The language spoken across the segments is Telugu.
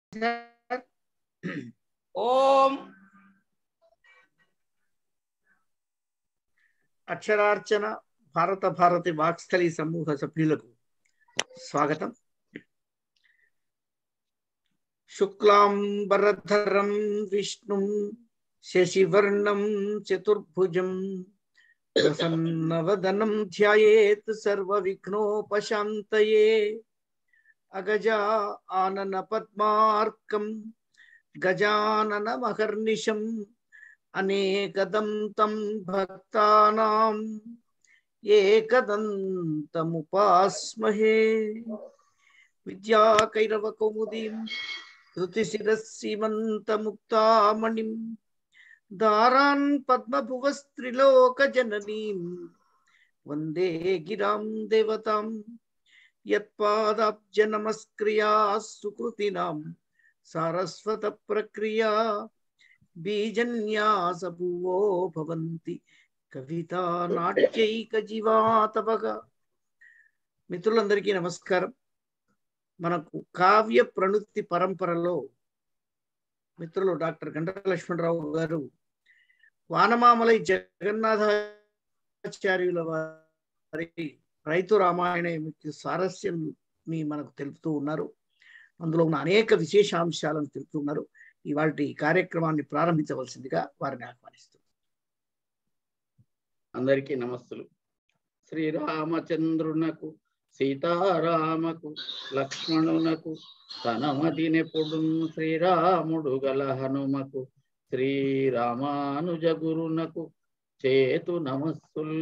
సార్ ఓం అక్షరార్చన భారత భారతి వాక్స్థలి సమూహ సభ్యులకు స్వాగతం శుక్లాంబరధరం విష్ణుం శశివర్ణం చతుర్భుజం ప్రసన్నవదనం ధ్యాయేత్ సర్వ విఘ్నోపశాంతయే అగజా ఆనన పద్మార్కం గజాననమహర్నిశం అనేకదంతం భక్తానాం ఏకదంతముపాస్మహే విద్యాకైరవకౌముదీం ధృతిశిరసీమంతముక్తామణిం దారాన్ పద్మభువస్త్రిలోకజననీం వందే గిరాం దేవతాం యత్పాదాబ్జ నమస్క్రియా సుకృతినాం సారస్వత ప్రక్రియా బీజన్యాసభువో భవంతి కవితా నాట్యైక జీవాతపగా మిత్రులందరికీ నమస్కారం మనకు కావ్య ప్రణుతి పరంపరలో మిత్రులు డాక్టర్ గంట లక్ష్మణరావు గారు వానమామలై జగన్నాథాచార్యుల వారి రైతు రామాయణ సారస్యాన్ని మనకు తెలుపుతూ ఉన్నారు అందులో ఉన్న అనేక విశేషాంశాలను తెలుపుతున్నారు ఇవాళ కార్యక్రమాన్ని ప్రారంభించవలసిందిగా వారిని ఆహ్వానిస్తున్నారు అందరికీ నమస్తులు శ్రీరామచంద్రునకు సీతారామకు లక్ష్మణునకు తనమదినెప్పుడు శ్రీరాముడు గల హనుమకు శ్రీరామానుజ గురునకు చేతు నమస్సుల్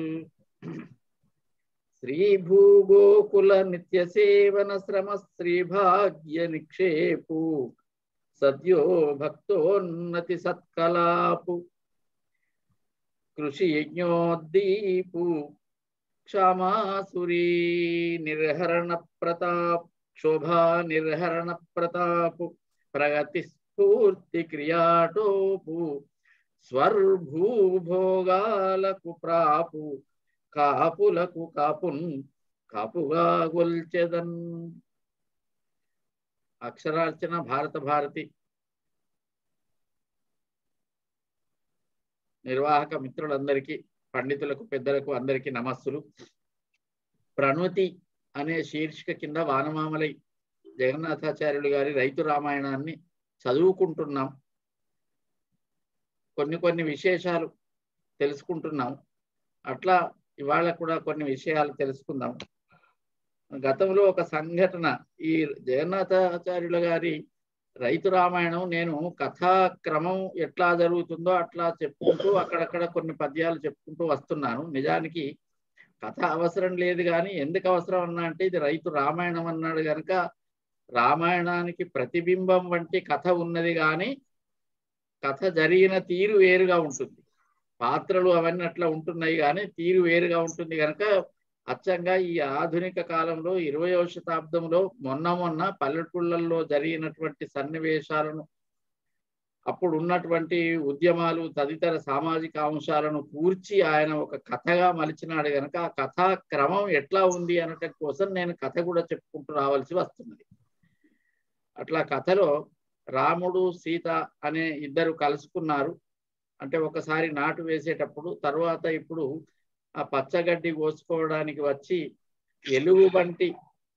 శ్రీ భూగోకుల నిత్య సేవన శ్రమ శ్రీ భాగ్య నిక్షేపు సద్యో భక్తోన్నతి సత్కలాపు కృషి యజ్ఞోద్దీపు క్షమాసురీ నిర్హరణ ప్రతాప్ శోభా నిర్హరణ ప్రతాపు ప్రగతి స్ఫూర్తి క్రియాటోపు స్వర్భూభోగాలకు ప్రాపు కాపులకు కాపున్ కాపుగా గొల్చెదన్ అక్షరార్చన భారత భారతి నిర్వాహక మిత్రులందరికీ పండితులకు పెద్దలకు అందరికీ నమస్సులు ప్రణుతి అనే శీర్షిక కింద వానమామలై జగన్నాథాచార్యులు గారి రైతు రామాయణాన్ని చదువుకుంటున్నాం కొన్ని కొన్ని విశేషాలు తెలుసుకుంటున్నాం అట్లా ఇవాళ కూడా కొన్ని విషయాలు తెలుసుకుందాం గతంలో ఒక సంఘటన ఈ జగన్నాథాచార్యుల గారి రైతు రామాయణం నేను కథా క్రమం ఎట్లా జరుగుతుందో అట్లా చెప్పుకుంటూ అక్కడక్కడ కొన్ని పద్యాలు చెప్పుకుంటూ వస్తున్నాను నిజానికి కథ అవసరం లేదు కానీ ఎందుకు అవసరం అన్నా అంటే ఇది రైతు రామాయణం అన్నాడు కనుక రామాయణానికి ప్రతిబింబం వంటి కథ ఉన్నది కానీ కథ జరిగిన తీరు వేరుగా ఉంటుంది పాత్రలు అవన్నీ అట్లా ఉంటున్నాయి కానీ తీరు వేరుగా ఉంటుంది కనుక అచ్చంగా ఈ ఆధునిక కాలంలో ఇరవయవ శతాబ్దంలో మొన్న మొన్న పల్లెటూళ్ళల్లో జరిగినటువంటి సన్నివేశాలను అప్పుడు ఉన్నటువంటి ఉద్యమాలు తదితర సామాజిక అంశాలను కూర్చి ఆయన ఒక కథగా మలిచినాడు కనుక ఆ కథా క్రమం ఎట్లా ఉంది అనటం కోసం నేను కథ కూడా చెప్పుకుంటూ రావాల్సి వస్తున్నది అట్లా కథలో రాముడు సీత అనే ఇద్దరు కలుసుకున్నారు అంటే ఒకసారి నాటు వేసేటప్పుడు తర్వాత ఇప్పుడు ఆ పచ్చగడ్డి కోసుకోవడానికి వచ్చి ఎలుగుబంటి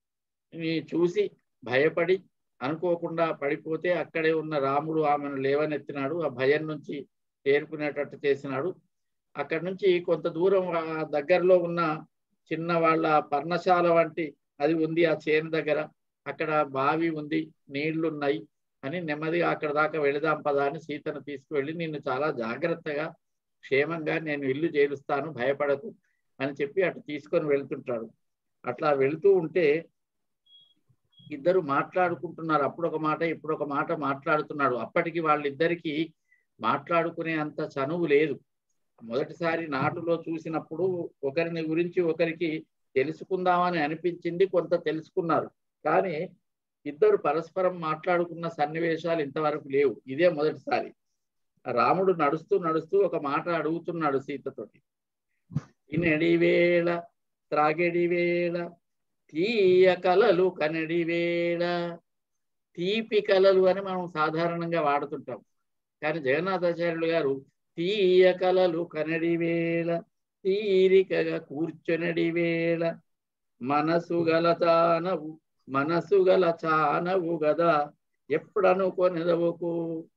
చూసి భయపడి అనుకోకుండా పడిపోతే అక్కడే ఉన్న రాముడు ఆమెను లేవనెత్తినాడు ఆ భయం నుంచి తేరుకునేటట్టు చేసినాడు అక్కడి నుంచి కొంత దూరం దగ్గరలో ఉన్న చిన్న వాళ్ళ పర్ణశాల వంటి అది ఉంది ఆ చేను దగ్గర అక్కడ బావి ఉంది నీళ్లున్నాయి అని నెమ్మదిగా అక్కడ దాకా వెళదాం పదా అని సీతను తీసుకువెళ్ళి నిన్ను చాలా జాగ్రత్తగా క్షేమంగా నేను ఇల్లు చేరుస్తాను భయపడకు అని చెప్పి అటు తీసుకొని వెళ్తుంటాడు అట్లా వెళుతూ ఉంటే ఇద్దరు మాట్లాడుకుంటున్నారు అప్పుడు ఒక మాట ఇప్పుడు ఒక మాట మాట్లాడుతున్నాడు అప్పటికి వాళ్ళిద్దరికి మాట్లాడుకునే అంత చనువు లేదు మొదటిసారి నాటులో చూసినప్పుడు ఒకరిని గురించి ఒకరికి తెలుసుకుందామని అనిపించింది కొంత తెలుసుకున్నారు కానీ ఇద్దరు పరస్పరం మాట్లాడుకున్న సన్నివేశాలు ఇంతవరకు లేవు ఇదే మొదటిసారి రాముడు నడుస్తూ నడుస్తూ ఒక మాట అడుగుతున్నాడు సీతతోటి తినడి వేళ త్రాగడి వేళ తీయ కలలు కనడి వేళ తీపి కళలు అని మనం సాధారణంగా వాడుతుంటాం కానీ జగన్నాథాచార్యులు గారు తీయ కళలు కనడి వేళ తీరికగా కూర్చొనడి వేళ మనసు గల చానవు మనసు గల చానవు గదా ఎప్పుడనుకొనెదవుకు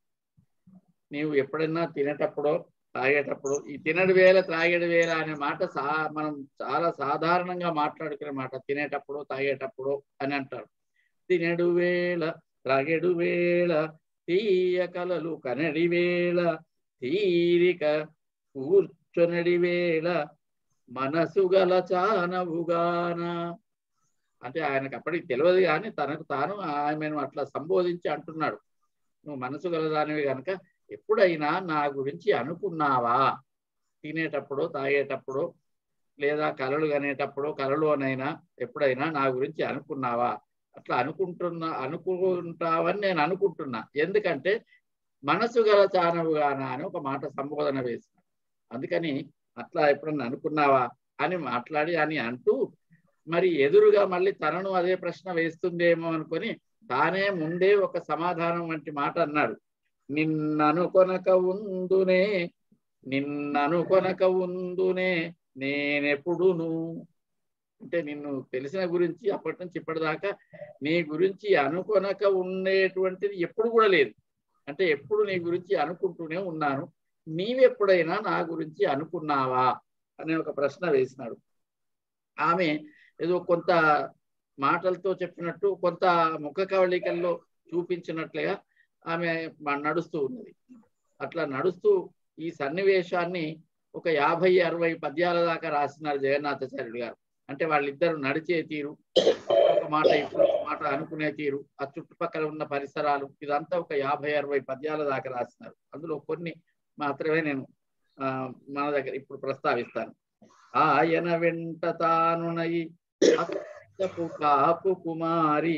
నీవు ఎప్పుడైనా తినేటప్పుడో తాగేటప్పుడు ఈ తినడు వేళ త్రాగేడు వేళ అనే మాట సా మనం చాలా సాధారణంగా మాట్లాడుకునే మాట తినేటప్పుడు తాగేటప్పుడు అని అంటారు తినడు వేళ త్రాగేడు వేళ తీయ కలలు కనడి వేళ తీరిక కూర్చొనడి వేళ మనసు గల చానవుగాన అంటే ఆయనకు అప్పటికి తెలియదు కానీ తనకు తాను ఆమెను అట్లా సంబోధించి అంటున్నాడు నువ్వు మనసు గలదానివి కనుక ఎప్పుడైనా నా గురించి అనుకున్నావా తినేటప్పుడు తాగేటప్పుడు లేదా కలలు కనేటప్పుడు కలలోనైనా ఎప్పుడైనా నా గురించి అనుకున్నావా అట్లా అనుకుంటున్నా అనుకుంటావని నేను అనుకుంటున్నా ఎందుకంటే మనసు గల చానవుగాన అని ఒక మాట సంబోధన వేసిన అందుకని అట్లా ఎప్పుడన్నా అనుకున్నావా అని మాట్లాడి అని అంటూ మరి ఎదురుగా మళ్ళీ తనను అదే ప్రశ్న వేస్తుందేమో అనుకొని తానే ముందే ఒక సమాధానం వంటి మాట అన్నాడు నిన్ననుకొనక ఉందునే నిన్ననుకొనక ఉందునే నేనెప్పుడును అంటే నిన్ను తెలిసిన గురించి అప్పటి నుంచి ఇప్పటిదాకా నీ గురించి అనుకొనక ఉండేటువంటిది ఎప్పుడు కూడా లేదు అంటే ఎప్పుడు నీ గురించి అనుకుంటూనే ఉన్నాను నీవెప్పుడైనా నా గురించి అనుకున్నావా అనే ఒక ప్రశ్న వేసినాడు ఆమె ఏదో కొంత మాటలతో చెప్పినట్టు కొంత ముఖ కవళికల్లో చూపించినట్లుగా ఆమె నడుస్తూ ఉన్నది అట్లా నడుస్తూ ఈ సన్నివేశాన్ని ఒక యాభై అరవై పద్యాల దాకా రాసినారు జగన్నాథాచార్యుడు గారు అంటే వాళ్ళిద్దరు నడిచే తీరు ఒక మాట ఇప్పుడు ఒక మాట అనుకునే తీరు ఆ చుట్టుపక్కల ఉన్న పరిసరాలు ఇదంతా ఒక యాభై అరవై పద్యాల దాకా రాసినారు అందులో కొన్ని మాత్రమే నేను ఆ మన దగ్గర ఇప్పుడు ప్రస్తావిస్తాను ఆయన వెంట తానునై అత్తపు కాపు కుమారి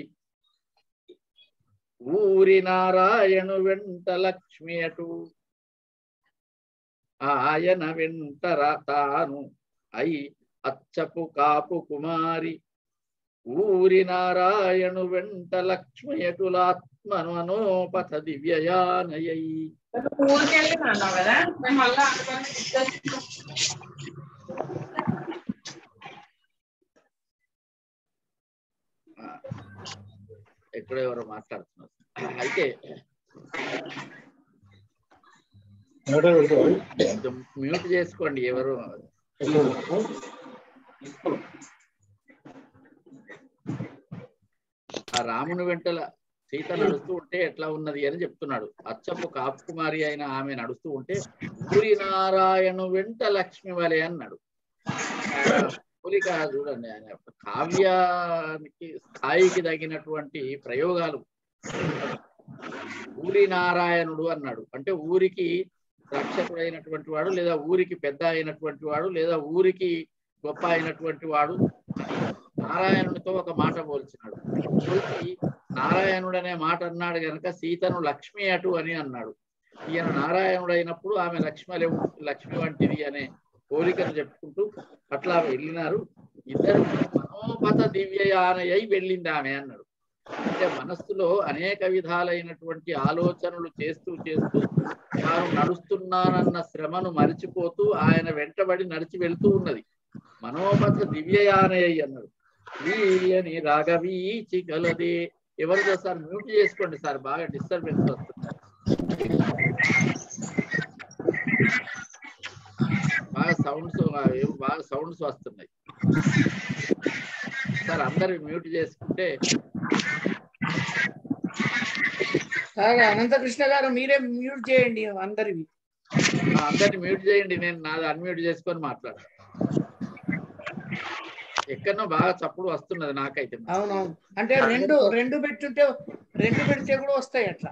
ఊరి నారాయణు వెంట లక్ష్మి అటు ఆయన వెంట తాను అయి అచ్చపు కాపు కుమారి ఊరి నారాయణు వెంట లక్ష్మయటులాత్మను అనోపథ దివ్యయానయై ఊరికెళ్ళి అన్నావు కదా మేము మళ్ళా అందుకని గుర్తొచ్చుకో. ఎక్కడో ఎవరో మాట్లాడుతున్నారు అయితే ఎవరో పెడతావా? కొంచెం మ్యూట్ చేసుకోండి ఎవరు ఆ రాముని వెంటల సీత నడుస్తూ ఉంటే ఎట్లా ఉన్నది అని చెప్తున్నాడు అచ్చపు కాపుకుమారి అయిన ఆమె నడుస్తూ ఉంటే ఊరి నారాయణు వెంట లక్ష్మి వలె అన్నాడు ఆ, పోలిక చూడండి ఆయన కావ్యానికి స్థాయికి తగినటువంటి ప్రయోగాలు ఊరి నారాయణుడు అన్నాడు అంటే ఊరికి రక్షకుడైనటువంటి వాడు లేదా ఊరికి పెద్ద అయినటువంటి వాడు లేదా ఊరికి గొప్ప అయినటువంటి వాడు నారాయణుడితో ఒక మాట పోల్చినాడు పోల్చి నారాయణుడు అనే మాట అన్నాడు గనక సీతను లక్ష్మి అటు అని అన్నాడు ఈయన నారాయణుడు అయినప్పుడు ఆమె లక్ష్మి లక్ష్మి వంటిది అనే పోలికను చెప్పుకుంటూ అట్లా వెళ్ళినారు ఇద్దరు మనోపత దివ్యయానయ్యి వెళ్ళింది ఆమె అన్నాడు అంటే మనస్సులో అనేక విధాలైనటువంటి ఆలోచనలు చేస్తూ చేస్తూ తాను నడుస్తున్నానన్న శ్రమను మరిచిపోతూ ఆయన వెంటబడి నడిచి వెళ్తూ ఉన్నది మనోపథ దివ్యయానయ్య అన్నాడు వీయని రాగవీచి గలదే ఎవరిదో సార్ మ్యూట్ చేసుకోండి సార్ బాగా డిస్టర్బెన్స్ వస్తుంది బాగా సౌండ్స్ బాగా సౌండ్స్ వస్తున్నాయి సార్ అందరు మ్యూట్ చేసుకుంటే సార్ అనంతకృష్ణ గారు మీరే మ్యూట్ చేయండి అందరివి ఆ, అందరిని మ్యూట్ చేయండి నేను నాది అన్మ్యూట్ చేసుకొని మాట్లాడతాను ఎక్కడనో బాగా చప్పుడు వస్తున్నది నాకైతే అవునవును అంటే రెండు రెండు పెట్టుంటే రెండు పెడితే కూడా వస్తాయి అట్లా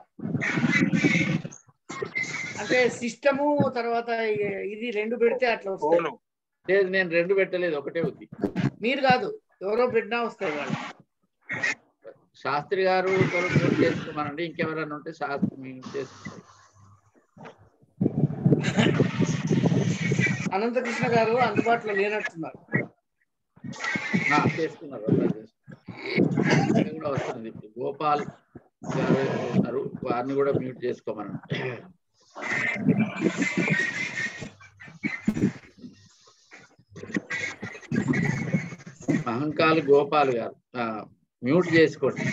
అంటే సిస్టము తర్వాత ఇ- ఇది రెండు పెడితే అట్లా వస్తాయి ఫోను లేదు నేను రెండు పెట్టలేదు ఒకటే ఉంది మీరు కాదు ఎవరో పెట్టినా వస్తాయి వాళ్ళు శాస్త్రి గారు ఒకరు మ్యూట్ చేసుకోమనండి ఇంకెవరైనా ఉంటే శాస్త్రి మ్యూట్ చేసుకుంటారు అనంతకృష్ణ గారు అందుబాటులో లేనట్టున్నారు ఆ, చేసుకున్నారు అందరూ చేసుకున్నారు. ఇక్కడ కూడా వస్తుంది ఇప్పుడు గోపాల్ గారు ఉన్నారు వారిని కూడా మ్యూట్ చేసుకోమని మహంకాళి గోపాల్ గారు ఆ, మ్యూట్ చేసుకోండి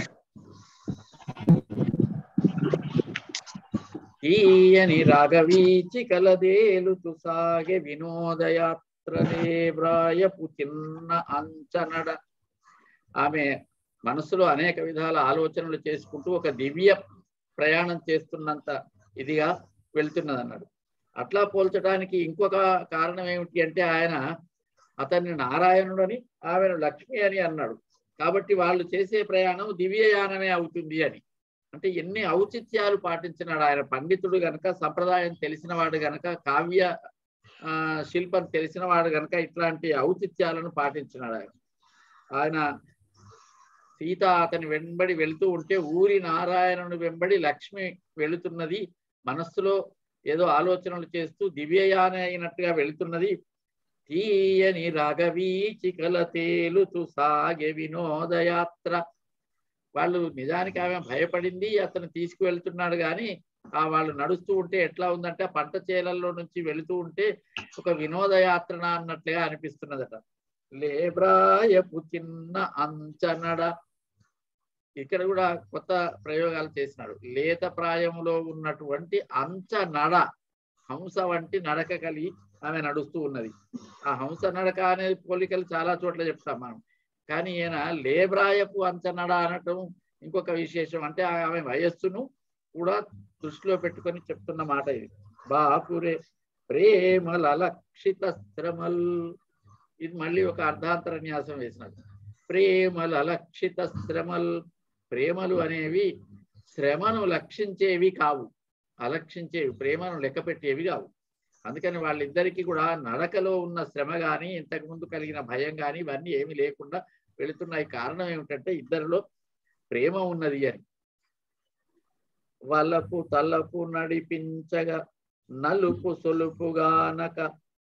ఈయని రాగవీచి కలదేలుతు సాగే వినోదయాత్రలే బ్రాయపు చిన్న అంచనడ ఆమె మనసులో అనేక విధాల ఆలోచనలు చేసుకుంటూ ఒక దివ్య ప్రయాణం చేస్తున్నంత ఇదిగా వెళ్తున్నది అన్నాడు అట్లా పోల్చడానికి ఇంకొక కారణం ఏమిటి అంటే ఆయన అతన్ని నారాయణుడని ఆమెను లక్ష్మి అని అన్నాడు కాబట్టి వాళ్ళు చేసే ప్రయాణం దివ్యయానమే అవుతుంది అని అంటే ఎన్ని ఔచిత్యాలు పాటించినాడు ఆయన పండితుడు గనక సంప్రదాయం తెలిసిన వాడు గనక కావ్య ఆ, శిల్పం తెలిసిన వాడు గనక ఇట్లాంటి ఔచిత్యాలను పాటించినాడు ఆయన ఆయన సీత అతని వెంబడి వెళ్తూ ఉంటే ఊరి నారాయణుని వెంబడి లక్ష్మి వెళుతున్నది మనస్సులో ఏదో ఆలోచనలు చేస్తూ దివ్యయాన అయినట్టుగా వెళుతున్నది తీయని రాగవీచికల తేలుతూ సాగే వినోదయాత్ర వాళ్ళు నిజానికి ఆమె భయపడింది అతను తీసుకువెళ్తున్నాడు కానీ ఆ వాళ్ళు నడుస్తూ ఉంటే ఎట్లా ఉందంటే ఆ పంట చేలల్లో నుంచి వెళుతూ ఉంటే ఒక వినోదయాత్రన అన్నట్లుగా అనిపిస్తున్నదట లేబ్రాయపు చిన్న అంచనడ ఇక్కడ కూడా కొత్త ప్రయోగాలు చేసినాడు లేత ప్రాయములో ఉన్నటువంటి అంచనడ హంస వంటి నడక కలిగి ఆమె నడుస్తూ ఉన్నది ఆ హంస నడక అనే పోలికలు చాలా చోట్ల చెప్తాం మనం కానీ ఈయన లేబ్రాయపు అంచనడ అనటం ఇంకొక విశేషం అంటే ఆమె వయస్సును కూడా దృష్టిలో పెట్టుకొని చెప్తున్న మాట ఇది బాపురే ప్రేమల లక్షిత శ్రమల్ ఇది మళ్ళీ ఒక అర్ధాంతర న్యాసం వేసినట్టు ప్రేమల లక్షిత శ్రమల్ ప్రేమలు అనేవి శ్రమను లక్షించేవి కావు అలక్షించేవి ప్రేమను లెక్క పెట్టేవి కావు అందుకని వాళ్ళిద్దరికీ కూడా నడకలో ఉన్న శ్రమ గాని ఇంతకు ముందు కలిగిన భయం గాని ఇవన్నీ ఏమీ లేకుండా వెళుతున్నాయి కారణం ఏమిటంటే ఇద్దరిలో ప్రేమ ఉన్నది అని వలపు తలపు నడిపించగా నలుపు సొలుపుగానక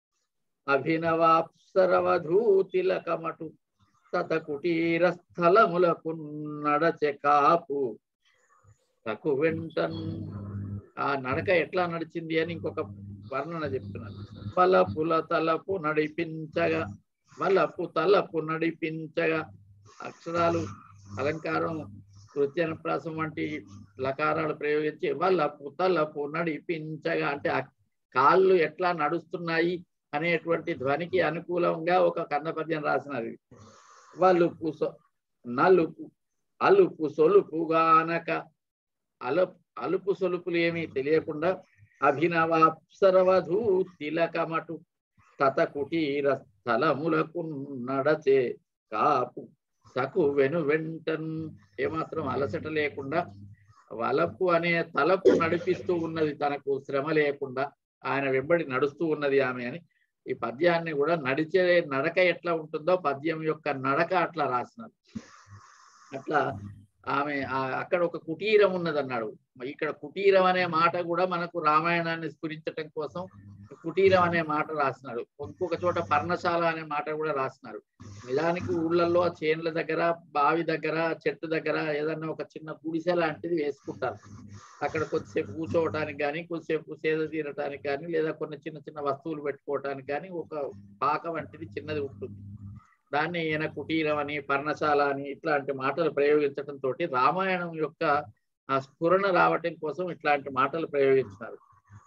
అభినవాప్సరవధూతిలకమటు తత కుటీర స్థలములకు నడచె కాపు తకు వెంటన్ ఆ నడక ఎట్లా నడిచింది అని ఇంకొక వర్ణన చెప్తున్నాను వలపుల తలపు నడిపించగా వలపు తలపు నడిపించగా అక్షరాలు అలంకారం కృత్యనప్రాసం వంటి లకారాలు ప్రయోగించి వలపు తలపు నడిపించగా అంటే ఆ కాళ్ళు ఎట్లా నడుస్తున్నాయి అనేటువంటి ధ్వనికి అనుకూలంగా ఒక కన్నపద్యం రాసినది వలుపు సొ- నలుపు అలుపు సొలుపుగానక అలపు అలుపు సొలుపులు ఏమీ తెలియకుండా అభినవాప్సరవధూ తిలకమటు తత కుటీర స్థలములకు నడచే కాపు సకు వెను వెంటన్ ఏమాత్రం అలసట లేకుండా వలపు అనే తలకు నడిపిస్తూ ఉన్నది తనకు శ్రమ లేకుండా ఆయన వెంబడి నడుస్తూ ఉన్నది ఆమె అని ఈ పద్యాన్ని కూడా నడిచే నడక ఎట్లా ఉంటుందో పద్యం యొక్క నడక అట్లా రాసినారు అట్లా ఆమె ఆ- అక్కడ ఒక కుటీరం ఉన్నది అన్నాడు ఇక్కడ కుటీరం అనే మాట కూడా మనకు రామాయణాన్ని స్ఫురించటం కోసం కుటీరం అనే మాట రాసినాడు ఇంకొక చోట పర్ణశాల అనే మాట కూడా రాసినారు నిజానికి ఊళ్ళల్లో చేన్ల దగ్గర బావి దగ్గర చెట్టు దగ్గర ఏదన్నా ఒక చిన్న గుడిసె లాంటిది వేసుకుంటారు అక్కడ కొద్దిసేపు కూర్చోవటానికి కానీ కొద్దిసేపు సేద తీరటానికి కానీ లేదా కొన్ని చిన్న చిన్న వస్తువులు పెట్టుకోవటానికి కానీ ఒక పాక వంటిది చిన్నది ఉంటుంది దాన్ని ఈయన కుటీరం అని పర్ణశాల అని ఇట్లాంటి మాటలు ప్రయోగించడం తోటి రామాయణం యొక్క ఆ స్ఫురణ రావటం కోసం ఇట్లాంటి మాటలు ప్రయోగించినారు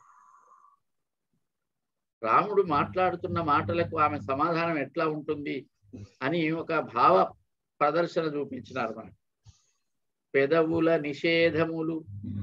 రాముడు మాట్లాడుతున్న మాటలకు ఆమె సమాధానం ఎట్లా ఉంటుంది అని ఒక భావ ప్రదర్శన చూపించినారు మనకు పెదవుల నిషేధములు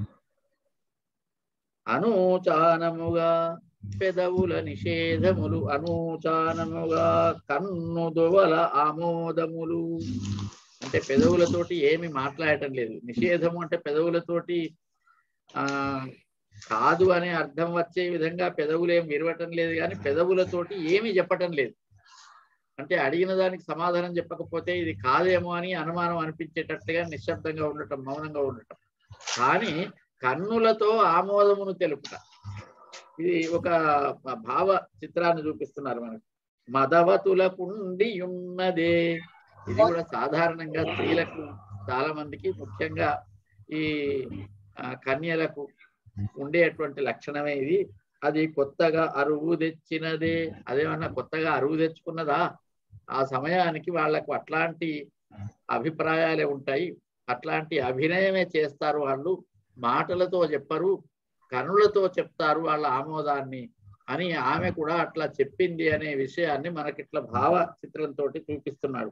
అనూచానముగా పెదవుల నిషేధములు అనూచానముగా కన్ను దొవల ఆమోదములు అంటే పెదవులతోటి ఏమి మాట్లాడటం లేదు నిషేధము అంటే పెదవులతోటి ఆ కాదు అనే అర్థం వచ్చే విధంగా పెదవులు ఏం విరవటం లేదు కానీ పెదవులతోటి ఏమీ చెప్పటం లేదు అంటే అడిగిన దానికి సమాధానం చెప్పకపోతే ఇది కాదేమో అని అనుమానం అనిపించేటట్టుగా నిశ్శబ్దంగా ఉండటం మౌనంగా ఉండటం కానీ కన్నులతో ఆమోదమును తెలుపుట ఇది ఒక భావ చిత్రాన్ని చూపిస్తున్నారు మనకు మదవతుల కుండి ఉన్నదే ఇది కూడా సాధారణంగా స్త్రీలకు చాలా మందికి ముఖ్యంగా ఈ ఆ, కన్యలకు ఉండేటువంటి లక్షణమే ఇది అది కొత్తగా అరువు తెచ్చినదే అదేమన్నా కొత్తగా అరువు తెచ్చుకున్నదా ఆ సమయానికి వాళ్ళకు అట్లాంటి అభిప్రాయాలే ఉంటాయి అట్లాంటి అభినయమే చేస్తారు వాళ్ళు మాటలతో చెప్పరు కనులతో చెప్తారు వాళ్ళ ఆమోదాన్ని అని ఆమె కూడా అట్లా చెప్పింది అనే విషయాన్ని మనకిట్లా భావ చిత్రంతో చూపిస్తున్నాడు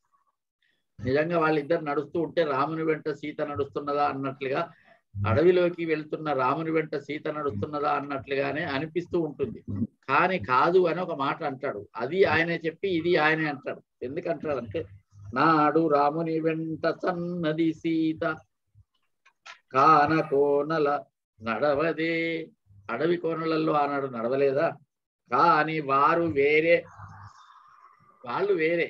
నిజంగా వాళ్ళిద్దరు నడుస్తూ ఉంటే రాముని వెంట సీత నడుస్తున్నదా అన్నట్లుగా అడవిలోకి వెళ్తున్న రాముని వెంట సీత నడుస్తున్నదా అన్నట్లుగానే అనిపిస్తూ ఉంటుంది కానీ కాదు అని ఒక మాట అంటాడు అది ఆయనే చెప్పి ఇది ఆయనే అంటాడు ఎందుకంటాడంటే నాడు రాముని వెంట సన్నది సీత కాన కోనల నడవదే అడవి కోనలలో ఆనాడు నడవలేదా కానీ వారు వేరే వాళ్ళు వేరే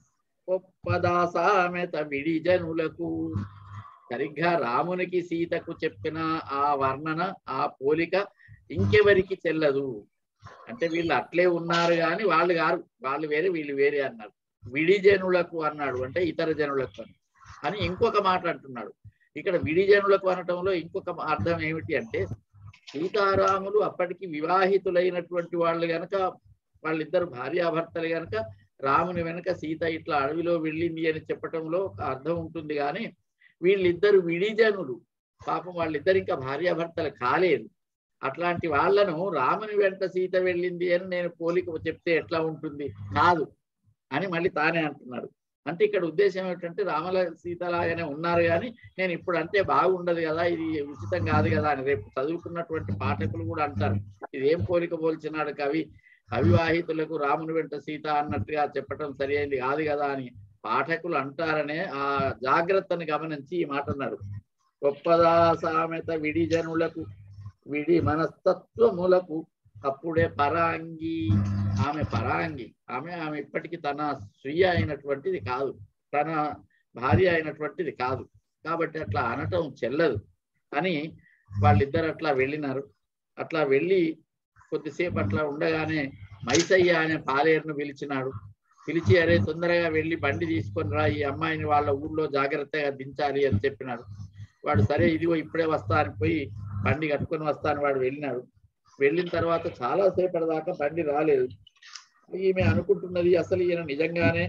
గొప్పదా సామెత విడి జనులకు సరిగ్గా రామునికి సీతకు చెప్పిన ఆ వర్ణన ఆ పోలిక ఇంకెవరికి చెల్లదు అంటే వీళ్ళు అట్లే ఉన్నారు కానీ వాళ్ళు కారు వాళ్ళు వేరే వీళ్ళు వేరే అన్నారు విడి జనులకు అన్నాడు అంటే ఇతర జనులకు అని అని ఇంకొక మాట అంటున్నాడు ఇక్కడ విడి జనులకు అనటంలో ఇంకొక అర్థం ఏమిటి అంటే సీతారాములు అప్పటికి వివాహితులైనటువంటి వాళ్ళు గనక వాళ్ళిద్దరు భార్యాభర్తలు గనక రాముని వెనక సీత ఇట్లా అడవిలో వెళ్ళింది అని చెప్పటంలో ఒక అర్థం ఉంటుంది కానీ వీళ్ళిద్దరు విడిజనులు పాపం వాళ్ళిద్దరు ఇంకా భార్యాభర్తలు కాలేదు అట్లాంటి వాళ్ళను రాముని వెంట సీత వెళ్ళింది అని నేను పోలిక చెప్తే ఎట్లా ఉంటుంది కాదు అని మళ్ళీ తానే అంటున్నాడు అంటే ఇక్కడ ఉద్దేశం ఏమిటంటే రామల సీతలాగానే ఉన్నారు కానీ నేను ఇప్పుడు అంటే బాగుండదు కదా ఇది ఉచితం కాదు కదా అని రేపు చదువుకున్నటువంటి పాఠకులు కూడా అంటారు ఇది ఏం పోలిక పోల్చినాడు కవి అవివాహితులకు రాముని వెంట సీత అన్నట్టుగా చెప్పటం సరి అయింది కాదు కదా అని పాఠకులు అంటారనే ఆ జాగ్రత్తని గమనించి ఈ మాట అన్నాడు గొప్పదా సామెత విడి జనులకు విడి మనస్తత్వములకు అప్పుడే పరాంగి ఆమె పరాంగి ఆమె ఆమె ఇప్పటికీ తన స్వీయ అయినటువంటిది కాదు తన భార్య అయినటువంటిది కాదు కాబట్టి అట్లా అనటం చెల్లదు అని వాళ్ళిద్దరు అట్లా వెళ్ళినారు అట్లా వెళ్ళి కొద్దిసేపు అట్లా ఉండగానే మైసయ్య అనే పాలేరును పిలిచినాడు పిలిచి అరే తొందరగా వెళ్ళి బండి తీసుకొని రా ఈ అమ్మాయిని వాళ్ళ ఊర్లో జాగ్రత్తగా దించాలి అని చెప్పినాడు వాడు సరే ఇదిగో ఇప్పుడే వస్తా అని పోయి బండి కట్టుకొని వస్తా అని వాడు వెళ్ళినాడు వెళ్ళిన తర్వాత చాలా సేపటి దాకా బండి రాలేదు ఈమె అనుకుంటున్నది అసలు ఈయన నిజంగానే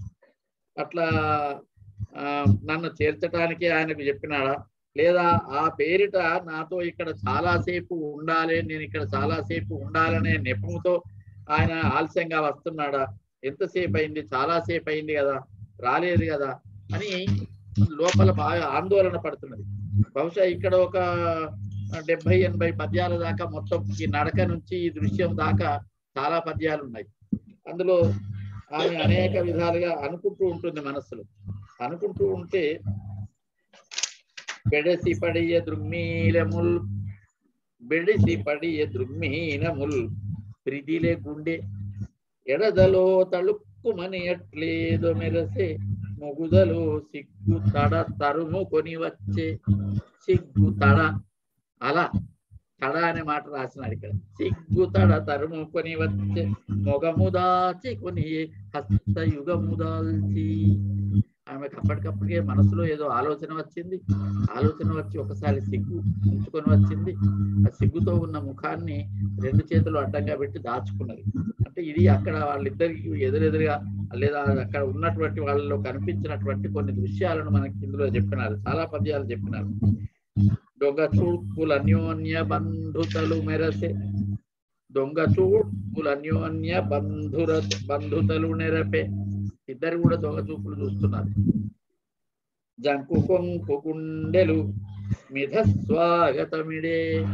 అట్లా ఆ, నన్ను చేర్చటానికి ఆయనకు చెప్పినాడా లేదా ఆ పేరిట నాతో ఇక్కడ చాలాసేపు ఉండాలి నేను ఇక్కడ చాలాసేపు ఉండాలనే నెపముతో ఆయన ఆలస్యంగా వస్తున్నాడా ఎంతసేపు అయింది చాలాసేపు అయింది కదా రాలేదు కదా అని లోపల బాగా ఆందోళన పడుతున్నది బహుశా ఇక్కడ ఒక డెబ్బై ఎనభై పద్యాల దాకా మొత్తం ఈ నడక నుంచి ఈ దృశ్యం దాకా చాలా పద్యాలు ఉన్నాయి అందులో ఆమె అనేక విధాలుగా అనుకుంటూ ఉంటుంది మనస్సులో అనుకుంటూ ఉంటే బెడసి పడియ దృమ్మీలముల్ బెడిసి పడియ దృమ్మీనముల్ ప్రిదిలే గుండె ఎడదలో తళుక్కుమని ఎట్లేదో మెరసే మొగుదలో సిగ్గు తడ తరుము కొని వచ్చే సిగ్గు తడ అలా తడ అనే మాట రాసినాడు ఇక్కడ సిగ్గు తడ తరుము కొని వచ్చే మొగము దాచి కొని హస్తయుగము దాల్చి ఆమెకు అప్పటికప్పటికే మనసులో ఏదో ఆలోచన వచ్చింది ఆలోచన వచ్చి ఒకసారి సిగ్గు ఉంచుకొని వచ్చింది ఆ సిగ్గుతో ఉన్న ముఖాన్ని రెండు చేతులు అడ్డంగా పెట్టి దాచుకున్నది అంటే ఇది అక్కడ వాళ్ళిద్దరికి ఎదురెదురుగా లేదా అక్కడ ఉన్నటువంటి వాళ్ళలో కనిపించినటువంటి కొన్ని దృశ్యాలను మనకి ఇందులో చెప్పినారు చాలా పద్యాలు చెప్పినారు దొంగ చూపులు అన్యోన్య బంధుతలు మెరసే దొంగ చూపులు అన్యోన్య బంధుర బంధుతలు నెరపే ఇద్దరు కూడా దొంగ చూపులు చూస్తున్నారు జంకు కొంకు గుండెలు మిథ స్వాగతమిడే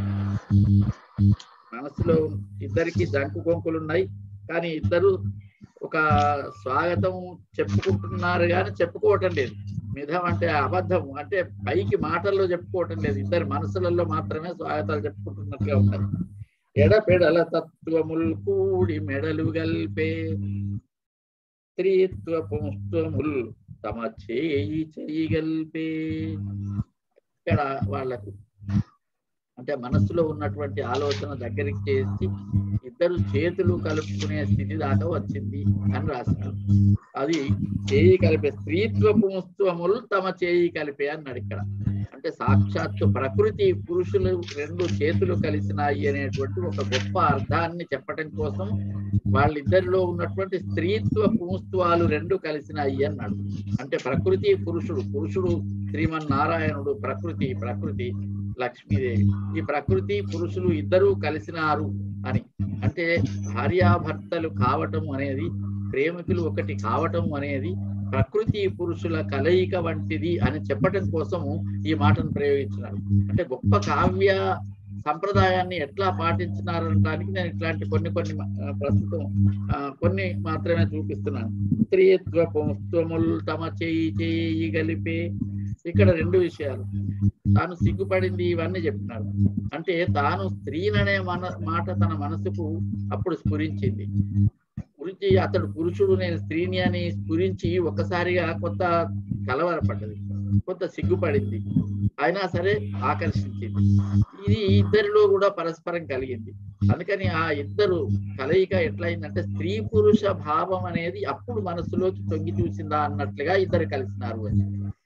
మనసులో ఇద్దరికి జంకు కొంకులు ఉన్నాయి కానీ ఇద్దరు ఒక స్వాగతం చెప్పుకుంటున్నారు కానీ చెప్పుకోవటం లేదు మిథం అంటే అబద్ధం అంటే పైకి మాటల్లో చెప్పుకోవటం లేదు ఇద్దరి మనసులలో మాత్రమే స్వాగతాలు చెప్పుకుంటున్నట్టుగా ఉంటారు ఎడపెడల తత్వముల్ కూడి మెడలు గల్పే స్త్రీత్వ పుంస్త్వముల్ తమ చేయి చేయగల్పే ఇక్కడ వాళ్ళకు అంటే మనస్సులో ఉన్నటువంటి ఆలోచన దగ్గరికి చేసి ఇద్దరు చేతులు కలుపుకునే స్థితి దాకా వచ్చింది అని రాసినాడు అది చేయి కలిపే స్త్రీత్వ పుంస్త్వములు తమ చేయి కలిపే అన్నాడు ఇక్కడ అంటే అంటే సాక్షాత్తు ప్రకృతి పురుషులు రెండు చేతులు కలిసినాయి అనేటువంటి ఒక గొప్ప అర్థాన్ని చెప్పటం కోసం వాళ్ళిద్దరిలో ఉన్నటువంటి స్త్రీత్వ పుంస్త్వాలు రెండు కలిసినాయి అన్నాడు అంటే ప్రకృతి పురుషుడు పురుషుడు శ్రీమన్నారాయణుడు ప్రకృతి ప్రకృతి లక్ష్మీదేవి ఈ ప్రకృతి పురుషులు ఇద్దరూ కలిసినారు అని అంటే భార్యాభర్తలు కావటం అనేది ప్రేమికులు ఒకటి కావటం అనేది ప్రకృతి పురుషుల కలయిక వంటిది అని చెప్పటం కోసము ఈ మాటను ప్రయోగించినారు అంటే గొప్ప కావ్య సంప్రదాయాన్ని ఎట్లా పాటించినారనడానికి నేను ఇట్లాంటి కొన్ని కొన్ని ఆ, ప్రస్తుతం ఆ, కొన్ని మాత్రమే చూపిస్తున్నాను స్త్రీత్వ పుంస్త్వముల్ తమ చేయి చేయి గలిపే ఇక్కడ రెండు విషయాలు తాను సిగ్గుపడింది ఇవన్నీ చెప్పినాడు అంటే తాను స్త్రీననే మన మాట తన మనసుకు అప్పుడు స్ఫురించింది గురించి అతడు పురుషుడు నేను స్త్రీని అని స్ఫురించి ఒక్కసారిగా కొత్త కలవరపడ్డది కొంత సిగ్గుపడింది అయినా సరే ఆకర్షించింది ఇది ఇద్దరిలో కూడా పరస్పరం కలిగింది అందుకని ఆ ఇద్దరు కలయిక ఎట్లయిందంటే స్త్రీ పురుష భావం అనేది అప్పుడు మనసులోకి తొంగి చూసిందా అన్నట్లుగా ఇద్దరు కలిసినారు అని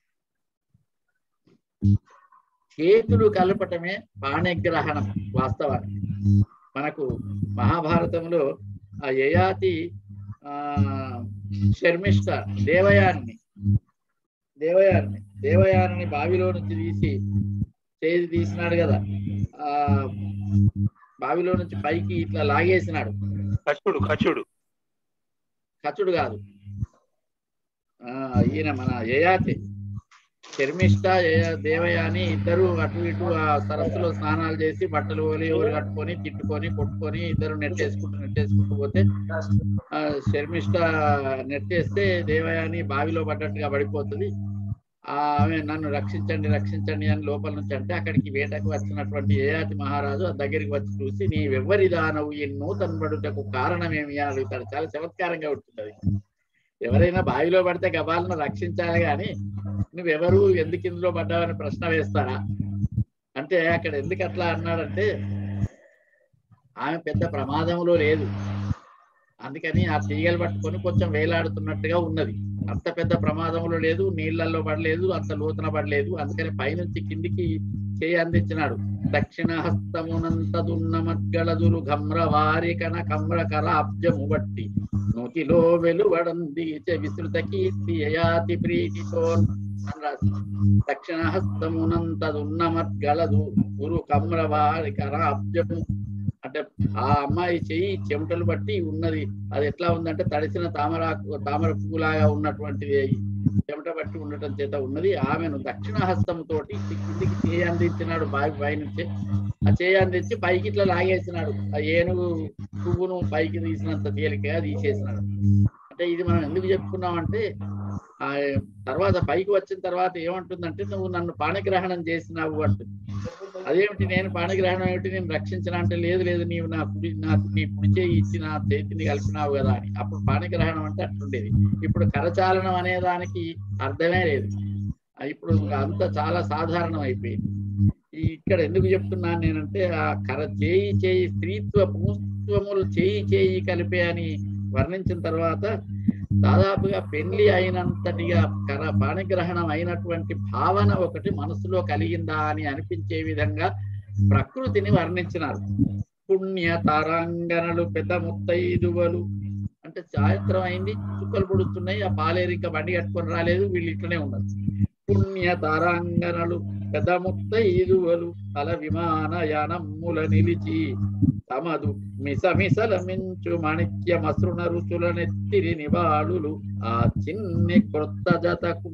చేతులు కలపటమే పాణిగ్రహణం వాస్తవానికి మనకు మహాభారతంలో ఆ యయాతి ఆ శర్మిష్ట దేవయాని దేవయాని దేవయాని బావిలో నుంచి తీసి చేతి తీసినాడు కదా ఆ బావిలో నుంచి పైకి ఇట్లా లాగేసినాడు కచుడు కచుడు కచుడు కాదు ఆ ఈయన మన యయాతి శర్మిష్ట యయ- దేవయాని ఇద్దరు అటు ఇటు ఆ సరస్సులో స్నానాలు చేసి బట్టలు ఓలి ఓలి కట్టుకొని తిట్టుకొని కొట్టుకొని ఇద్దరు నెట్టేసుకుంటూ నెట్టేసుకుంటూ పోతే ఆ శర్మిష్ట నెట్టేస్తే దేవయాని బావిలో పడ్డట్టుగా పడిపోతుంది ఆ ఆమె నన్ను రక్షించండి రక్షించండి అని లోపల నుంచి అంటే అక్కడికి వేటకు వచ్చినటువంటి యయాతి మహారాజు ఆ దగ్గరికి వచ్చి చూసి నీవెవ్వరి దానవు ఈ నూతన పడుటకు కారణమేమి అని అడుగుతాడు చాలా చమత్కారంగా ఉంటుంది అది. ఎవరైనా బావిలో పడితే గబాలను రక్షించాలి కానీ నువ్వెవరు ఎందుకు ఇందులో పడ్డావని ప్రశ్న వేస్తారా అంటే అక్కడ ఎందుకు అట్లా అన్నాడంటే ఆమె పెద్ద ప్రమాదంలో లేదు అందుకని ఆ తీగలు పట్టుకొని కొంచెం వేలాడుతున్నట్టుగా ఉన్నది అంత పెద్ద ప్రమాదంలో లేదు నీళ్లలో పడలేదు అంత లోతున పడలేదు అందుకని పైనుంచి కిందికి చేయి అందించినాడు దక్షిణ హస్తమునంతదున్న మద్గళదురు ఘమ్ర వారికన కమ్ర కర అబ్జము బట్టి నూతిలో వెలువడంది విస్తృత కీర్తి యయాతి ప్రీతితో అని రాసి దక్షిణ హస్తమునంతదున్న మద్గళదు గురు కమ్ర వారికర అబ్జము అంటే ఆ అమ్మాయి చెయ్యి చెమటలు బట్టి ఉన్నది అది ఎట్లా ఉందంటే తడిసిన తామరాకు తామర పువ్వులాగా ఉన్నటువంటిది చెమట బట్టి ఉండటం చేత ఉన్నది ఆమెను దక్షిణ హస్తముతోటి కిందికి చేయి అందించినాడు బావి పై నుంచి ఆ చేయి అందించి పైకి ఇట్లా లాగేసినాడు ఆ ఏనుగు పువ్వును పైకి తీసినంత తేలికగా తీసేసినాడు అంటే ఇది మనం ఎందుకు చెప్పుకున్నామంటే ఆ తర్వాత పైకి వచ్చిన తర్వాత ఏమంటుందంటే నువ్వు నన్ను పాణిగ్రహణం చేసినావు అంటుంది అదేమిటి నేను పాణిగ్రహణం ఏమిటి నేను రక్షించిన అంటే లేదు లేదు నీవు నా కుడి నాకు నీ కుడి చేయి ఇచ్చి నా చేతిని కలిపినావు కదా అని అప్పుడు పాణిగ్రహణం అంటే అట్లుండేది ఇప్పుడు కరచాలనం అనే దానికి అర్థమే లేదు ఆ ఇప్పుడు అంత చాలా సాధారణం అయిపోయింది ఈ ఇక్కడ ఎందుకు చెప్తున్నాను నేనంటే ఆ కర చేయి చేయి స్త్రీత్వ పుంస్త్వములు చేయి చేయి కలిపే అని వర్ణించిన తర్వాత దాదాపుగా పెళ్లి అయినంతటిగా కర పాణిగ్రహణం అయినటువంటి భావన ఒకటి మనసులో కలిగిందా అని అనిపించే విధంగా ప్రకృతిని వర్ణించినారు పుణ్య తారాంగనలు పెద్ద ముత్తైదువలు అంటే సాయంత్రం అయింది చుక్కలు పొడుస్తున్నాయి ఆ పాలేరు ఇంకా బండి కట్టుకొని రాలేదు వీళ్ళు ఇట్లనే ఉన్నారు పుణ్య తారాంగనలు పెద్ద ముత్తైదువలు అల విమాన యానమ్ముల నిలిచి తమదు మిసమిసల మించు మాణిక్య మసృణ రుచుల నెత్తిరి నివాళులు ఆ చిన్ని క్రొత్త జతకు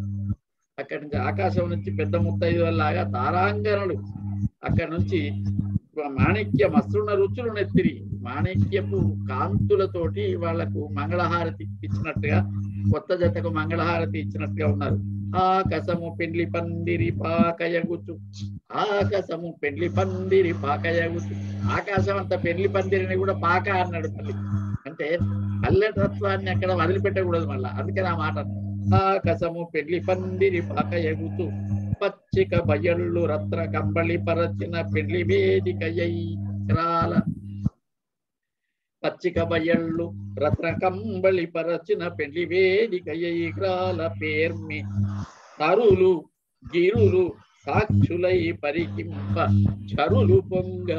అక్కడి నుంచి ఆకాశం నుంచి పెద్ద ముత్తైదువల్లాగా తారాంగనలు అక్కడి నుంచి మాణిక్య మసృణ రుచులు నెత్తిరి మాణిక్యపు కాంతులతోటి వాళ్లకు మంగళహారతి ఇచ్చినట్టుగా కొత్త జతకు మంగళహారతి ఇచ్చినట్టుగా ఉన్నారు ఆకాశము పెండ్లి పందిరి పాకయగుచు ఆకాశము పెండ్లి పందిరి పాకయగుచు ఆకాశం అంత పెండ్లి పందిరిని కూడా పాక అన్నాడు మళ్ళీ అంటే పల్లెతత్వాన్ని అక్కడ వదిలిపెట్టకూడదు మళ్ళా అందుకని ఆ మాట అన్నాడు. ఆకాశము పెండ్లి పందిరి పాకయగుచు పచ్చిక బయళ్ళు రత్న కంబళి పరచిన పెండ్లి వేదిక రాల పచ్చిక బయళ్ళు రత్న కంబళి పరచిన పెండ్లి వేదిక గ్రాల పేర్మి తరులు గిరులు సాక్షులై పరికింప చరులు పొంగ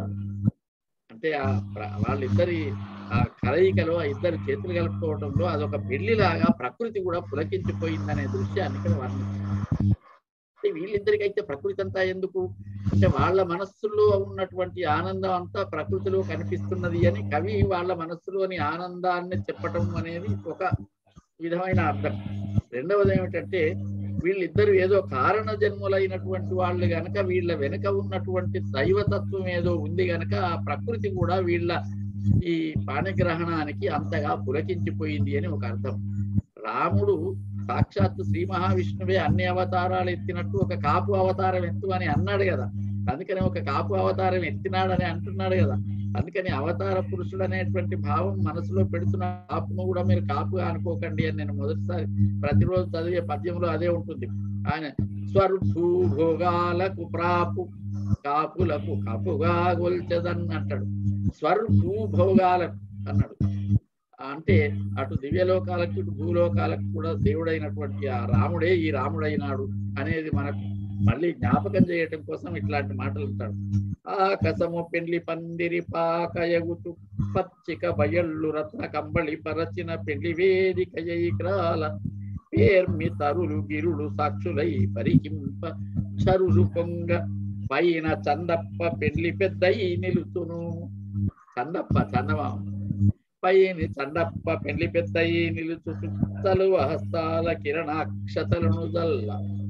అంటే ఆ ప్ర- వాళ్ళిద్దరి ఆ కలయికలో ఆ ఇద్దరు చేతులు కలుపుకోవడంలో అదొక పెళ్లిలాగా ప్రకృతి కూడా పులకించిపోయిందనే దృశ్యాన్ని ఇక్కడ వర్ణించారు అంటే వీళ్ళిద్దరికైతే ప్రకృతి అంతా ఎందుకు అంటే వాళ్ళ మనస్సులో ఉన్నటువంటి ఆనందం అంతా ప్రకృతిలో కనిపిస్తున్నది అని కవి వాళ్ళ మనస్సులోని ఆనందాన్ని చెప్పటం అనేది ఒక విధమైన అర్థం రెండవది ఏమిటంటే వీళ్ళిద్దరు ఏదో కారణ జన్ములైనటువంటి వాళ్ళు గనక వీళ్ళ వెనుక ఉన్నటువంటి దైవతత్వం ఏదో ఉంది గనక ఆ ప్రకృతి కూడా వీళ్ళ ఈ పాణిగ్రహణానికి అంతగా పులకించిపోయింది అని ఒక అర్థం రాముడు సాక్షాత్తు శ్రీ మహావిష్ణువే అన్ని అవతారాలు ఎత్తినట్టు ఒక కాపు అవతారం ఎత్తు అని అన్నాడు కదా అందుకని ఒక కాపు అవతారం ఎత్తినాడని అంటున్నాడు కదా అందుకని అవతార పురుషుడు అనేటువంటి భావం మనసులో పెడుతున్న కాపును కూడా మీరు కాపుగా అనుకోకండి అని నేను మొదటిసారి ప్రతిరోజు చదివే పద్యంలో అదే ఉంటుంది ఆయన స్వర్భూ భోగాలకు ప్రాపు కాపులకు కాపుగా గొల్చదన్ అంటాడు స్వర్భూ భోగాలకు అన్నాడు అంటే అటు దివ్యలోకాలకు ఇటు భూలోకాలకు కూడా దేవుడైనటువంటి ఆ రాముడే ఈ రాముడైనాడు అనేది మనకు మళ్ళీ జ్ఞాపకం చేయటం కోసం ఇట్లాంటి మాటలు అంటాడు ఆకసము పెండ్లి పందిరి పాకయగుతు పచ్చిక బయళ్ళు రత్న కంబళి పరచిన పెండ్లి వేదిక క్రాల పేర్మి తరులు గిరులు సాక్షులై పరికింప చరులు పొంగ పైన చందప్ప పెండ్లి పెద్దయి నిలుతును చందప్ప చందమామ పైని చందప్ప పెండ్లి పెద్దయి నిలుచు చుట్టలు హస్తాల కిరణాక్షతలను జల్ల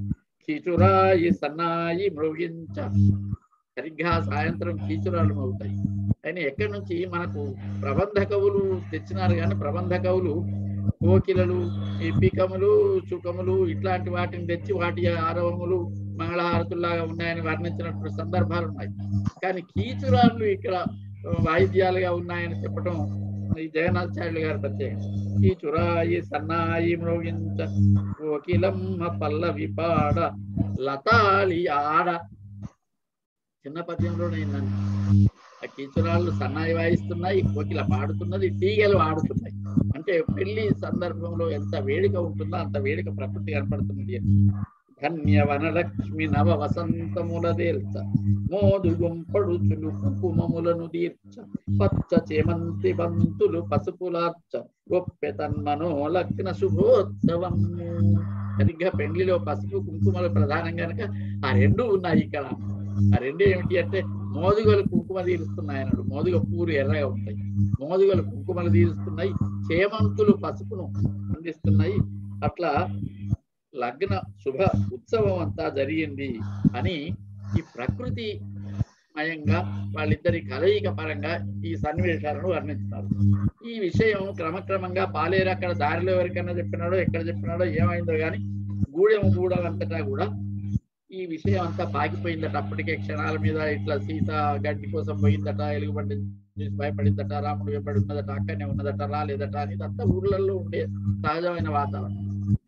కీచురాయి సన్నాయి మృగించ సరిగ్గా సాయంత్రం కీచురాలు అవుతాయి అని ఎక్కడి నుంచి మనకు ప్రబంధ కవులు తెచ్చినారు కానీ ప్రబంధ కవులు కోకిలలు ఈ పికములు చుకములు ఇట్లాంటి వాటిని తెచ్చి వాటి ఆరవములు మంగళహారతుల్లాగా ఉన్నాయని వర్ణించినటువంటి సందర్భాలు ఉన్నాయి కానీ కీచురాళ్ళు ఇక్కడ వాయిద్యాలుగా ఉన్నాయని చెప్పడం ఈ జగన్నాథాచార్యులు గారి ప్రత్యేకం కీచురాయి సన్నాయి మ్రోగించ కోకిలమ్మ పల్లవి పాడ లతాళి ఆడ చిన్న పద్యంలో నేను ఆ కీచురాళ్ళు సన్నాయి వాయిస్తున్నాయి కోకిల పాడుతున్నది తీగలు ఆడుతున్నాయి అంటే పెళ్లి సందర్భంలో ఎంత వేడిక ఉంటుందో అంత వేడిక ప్రకృతి కనపడుతుంది ధన్య వనలక్ష్మి నవ వసంతముల దేల్చ మోదు గుంపడుచులు కుంకుమములను దీర్చ పచ్చ చేమంతి బంతులు పసుపులార్చ గొప్పె తన్మనో లగ్న శుభోత్సవం సరిగ్గా పెండ్లిలో పసుపు కుంకుమలు ప్రధానం కనుక ఆ రెండు ఉన్నాయి ఇక్కడ ఆ రెండు ఏమిటి అంటే మోదుగలు కుంకుమ తీరుస్తున్నాయి అన్నాడు మోదుగ పూలు ఎర్రగా ఉంటాయి మోదుగలు కుంకుమలు తీరుస్తున్నాయి చేమంతులు పసుపును అందిస్తున్నాయి అట్లా లగ్న శుభ ఉత్సవం అంతా జరిగింది అని ఈ ప్రకృతి మయంగా వాళ్ళిద్దరి కలయిక పరంగా ఈ సన్నివేశాలను వర్ణిస్తున్నారు ఈ విషయం క్రమక్రమంగా పాలేరు అక్కడ దారిలో ఎవరికైనా చెప్పినాడో ఎక్కడ చెప్పినాడో ఏమైందో గాని గూడెం గూడెం అంతటా కూడా ఈ విషయం అంతా పాకిపోయిందట అప్పటికే క్షణాల మీద ఇట్లా సీత గడ్డి కోసం పోయిందట ఎలుగుబండి చూసి భయపడిందట రాముడు వెంబడి ఉన్నదట అక్కడనే ఉన్నదట రాలేదట అని ఇదంతా ఊర్లలో ఉండే సహజమైన వాతావరణం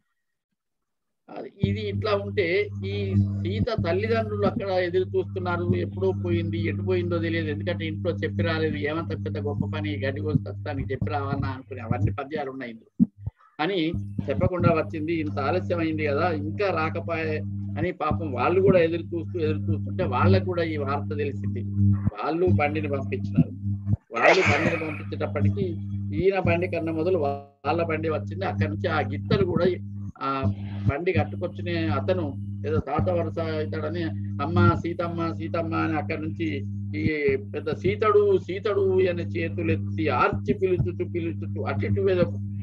అది- ఇది ఇట్లా ఉంటే ఈ సీత తల్లిదండ్రులు అక్కడ ఎదురు చూస్తున్నారు ఎప్పుడో పోయింది ఎటు పోయిందో తెలియదు ఎందుకంటే ఇంట్లో చెప్పి రాలేదు ఏమంత పెద్ద గొప్ప పని ఈ గడ్డి కోసం ప్రస్తుతానికి చెప్పి రావన్నా అనుకుని అవన్నీ పద్యాలు ఉన్నాయి ఇందులో అని చెప్పకుండా వచ్చింది ఇంత ఆలస్యం అయింది కదా ఇంకా రాకపోయే అని పాపం వాళ్ళు కూడా ఎదురు చూస్తూ ఎదురు చూస్తుంటే వాళ్ళకు కూడా ఈ వార్త తెలిసింది వాళ్ళు బండిని పంపించినారు వాళ్ళు బండిని పంపించేటప్పటికి ఈయన బండి కన్నా మొదలు వాళ్ళ బండి వచ్చింది అక్కడి నుంచి ఆ గిత్తలు కూడా ఆ బండి కట్టుకొచ్చిన అతను ఏదో తాత వరుస అవుతాడని అమ్మ సీతమ్మ సీతమ్మ అని అక్కడి నుంచి ఈ పెద్ద సీతడు సీతడు అని చేతులెత్తి ఆర్చి పిలుచుచు పిలుచుచు అటు ఇటు ఏదో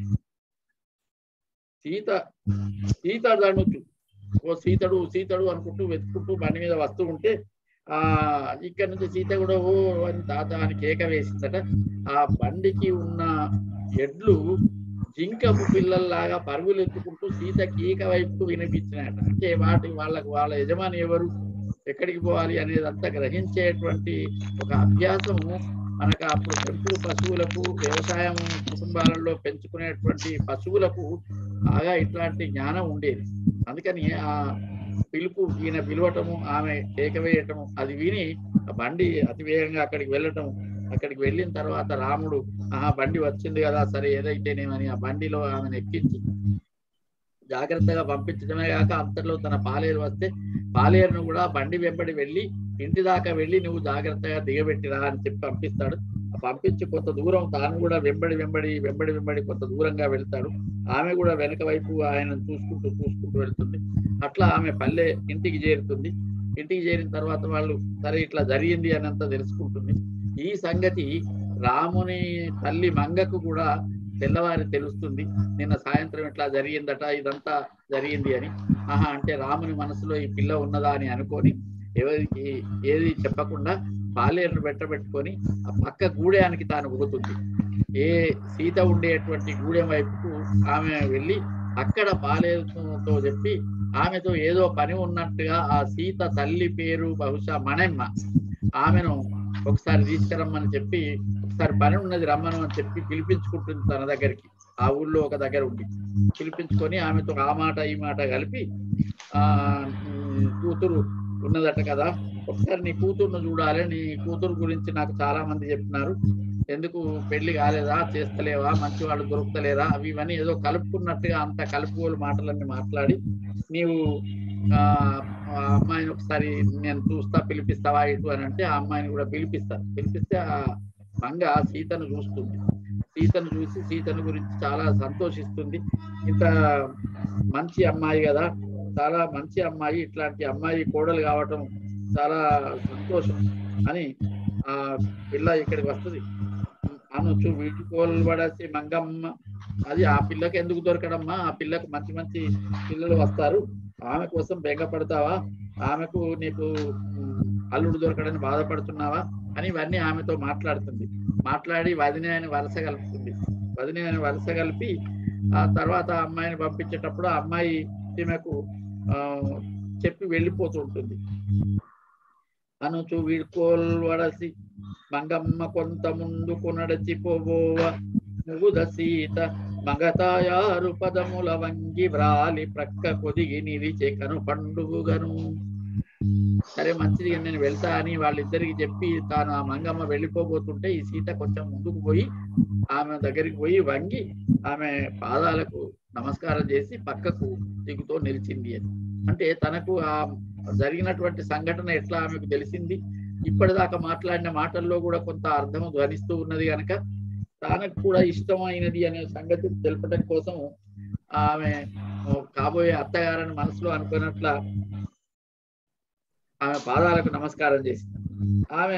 సీత సీత దణుచు ఓ సీతడు సీతడు అనుకుంటూ వెతుకుంటూ బండి మీద వస్తూ ఉంటే ఆ ఇక్కడ నుంచి సీత కూడా ఓ అని తాత అని కేక వేసిందట ఆ బండికి ఉన్న ఎడ్లు జింకపు పిల్లల్లాగా పరుగులు ఎత్తుకుంటూ సీత కీక వైపు వినిపించినట అంటే వాటి వాళ్ళకు వాళ్ళ యజమాని ఎవరు ఎక్కడికి పోవాలి అనేదంతా గ్రహించేటువంటి ఒక అభ్యాసము మనకు అప్పుడు పెంపుడు పశువులకు వ్యవసాయం కుటుంబాలలో పెంచుకునేటువంటి పశువులకు బాగా ఇట్లాంటి జ్ఞానం ఉండేది అందుకని ఆ పిలుపు ఈయన పిలవటము ఆమె కేక వేయటము అది విని ఆ బండి అతి వేగంగా అక్కడికి వెళ్ళటము అక్కడికి వెళ్ళిన తర్వాత రాముడు ఆహా బండి వచ్చింది కదా సరే ఏదైతేనేమని ఆ బండిలో ఆమెను ఎక్కించి జాగ్రత్తగా పంపించడమే కాక అంతలో తన పాలేరు వస్తే పాలేరును కూడా బండి వెంబడి వెళ్ళి ఇంటి దాకా వెళ్ళి నువ్వు జాగ్రత్తగా దిగబెట్టిరా అని చెప్పి పంపిస్తాడు ఆ పంపించి కొంత దూరం తాను కూడా వెంబడి వెంబడి వెంబడి వెంబడి కొంత దూరంగా వెళ్తాడు ఆమె కూడా వెనక వైపు ఆయన చూసుకుంటూ చూసుకుంటూ వెళ్తుంది అట్లా ఆమె పల్లె ఇంటికి చేరుతుంది ఇంటికి చేరిన తర్వాత వాళ్ళు సరే ఇట్లా జరిగింది అని అంతా తెలుసుకుంటుంది ఈ సంగతి రాముని తల్లి మంగకు కూడా తెల్లవారి తెలుస్తుంది నిన్న సాయంత్రం ఇట్లా జరిగిందట ఇదంతా జరిగింది అని ఆహా అంటే రాముని మనసులో ఈ పిల్ల ఉన్నదా అని అనుకొని ఎవరికి ఏది చెప్పకుండా పాలేరును పెట్టబెట్టుకొని ఆ పక్క గూడెయానికి తాను పోతుంది ఏ సీత ఉండేటువంటి గూడెం వైపుకు ఆమె వెళ్ళి అక్కడ పాలేరుతో చెప్పి ఆమెతో ఏదో పని ఉన్నట్టుగా ఆ సీత తల్లి పేరు బహుశా మణెమ్మ ఆమెను ఒకసారి తీసుకురమ్మని చెప్పి ఒకసారి పని ఉన్నది రమ్మను అని చెప్పి పిలిపించుకుంటుంది తన దగ్గరికి ఆ ఊళ్ళో ఒక దగ్గర ఉండి పిలిపించుకొని ఆమెతో ఆ మాట ఈ మాట కలిపి ఆ ఉమ్, కూతురు ఉన్నదట కదా ఒకసారి నీ కూతురును చూడాలి నీ కూతురు గురించి నాకు చాలా మంది చెప్పినారు ఎందుకు పెళ్లి కాలేదా చేస్తలేవా మంచి వాళ్ళు దొరుకుతలేరా అవి ఇవన్నీ ఏదో కలుపుకున్నట్టుగా అంత కలుపుకోలు మాటలన్నీ మాట్లాడి నీవు ఆ ఆ అమ్మాయిని ఒకసారి నేను చూస్తా పిలిపిస్తావా ఇటు అని అంటే ఆ అమ్మాయిని కూడా పిలిపిస్తారు పిలిపిస్తే ఆ మంగ సీతను చూస్తుంది సీతను చూసి సీతను గురించి చాలా సంతోషిస్తుంది ఇంత మంచి అమ్మాయి కదా చాలా మంచి అమ్మాయి ఇట్లాంటి అమ్మాయి కోడలు కావటం చాలా సంతోషం అని ఆ పిల్ల ఇక్కడికి వస్తుంది అనొచ్చు వీటికోలు పడేసి మంగమ్మ అది ఆ పిల్లకి ఎందుకు దొరకడమ్మా ఆ పిల్లకు మంచి మంచి పిల్లలు వస్తారు ఆమె కోసం బెంగపడతావా ఆమెకు నీకు ఉమ్, అల్లుడు దొరకడని బాధపడుతున్నావా అని ఇవన్నీ ఆమెతో మాట్లాడుతుంది మాట్లాడి వదిన అని వరుస కలుపుతుంది వదిన అని వరుస కలిపి ఆ తర్వాత ఆ అమ్మాయిని పంపించేటప్పుడు ఆ అమ్మాయి ఈమెకు ఆ చెప్పి వెళ్ళిపోతూ ఉంటుంది అనుచు వీడ్కోల్ వడసి మంగమ్మ కొంత ముందుకు నడచిపోబోవ ముగుద సీత మగతాయారు పదముల వంగి వ్రాలి ప్రక్క కొదిగి నిలిచే కను పండుగను సరే మంచిది నేను వెళ్తా అని వాళ్ళిద్దరికి చెప్పి తాను ఆ మంగమ్మ వెళ్ళిపోబోతుంటే ఈ సీత కొంచెం ముందుకు పోయి ఆమె దగ్గరికి పోయి వంగి ఆమె పాదాలకు నమస్కారం చేసి పక్కకు దిగుతో నిలిచింది అని అంటే తనకు ఆ జరిగినటువంటి సంఘటన ఎట్లా ఆమెకు తెలిసింది ఇప్పటిదాకా మాట్లాడిన మాటల్లో కూడా కొంత అర్థం ధ్వనిస్తూ ఉన్నది కనుక తనకు కూడా ఇష్టమైనది అనే సంగతి తెలపడం కోసం ఆమె కాబోయే అత్తగారని మనసులో అనుకున్నట్ల ఆమె పాదాలకు నమస్కారం చేసింది ఆమె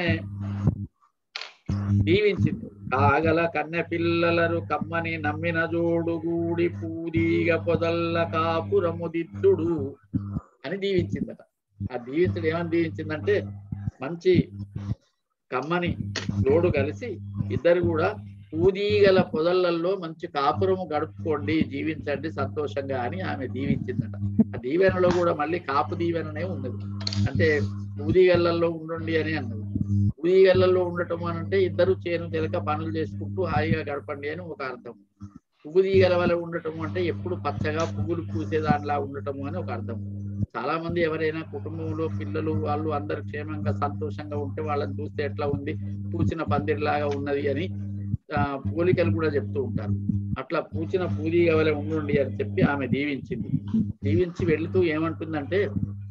దీవించింది కాగల కన్నె పిల్లలరు కమ్మని నమ్మిన జోడు గూడి పూదీగ పొదల్ల కాపురము దిద్దుడు అని దీవించిందట ఆ దీవించడం ఏమని దీవించిందంటే మంచి కమ్మని జోడు కలిసి ఇద్దరు కూడా పూదీగల పొదలల్లో మంచి కాపురము గడుపుకోండి జీవించండి సంతోషంగా అని ఆమె దీవించిందట ఆ దీవెనలో కూడా మళ్ళీ కాపు దీవెననే ఉన్నది అంటే పూదీగళ్ళల్లో ఉండండి అని అన్నది పూదీగళ్ళల్లో ఉండటం అని అంటే ఇద్దరు చేను తెలక పనులు చేసుకుంటూ హాయిగా గడపండి అని ఒక అర్థం పువ్వు తీగల వల్ల ఉండటం అంటే ఎప్పుడు పచ్చగా పువ్వులు పూసే దానిలా ఉండటము అని ఒక అర్థం చాలా మంది ఎవరైనా కుటుంబంలో పిల్లలు వాళ్ళు అందరు క్షేమంగా సంతోషంగా ఉంటే వాళ్ళని చూస్తే ఎట్లా ఉంది పూచిన పందిరిలాగా ఉన్నది అని ఆ పోలికలు కూడా చెప్తూ ఉంటారు అట్లా పూచిన పూది వలె ఉండండి అని చెప్పి ఆమె దీవించింది దీవించి వెళుతూ ఏమంటుందంటే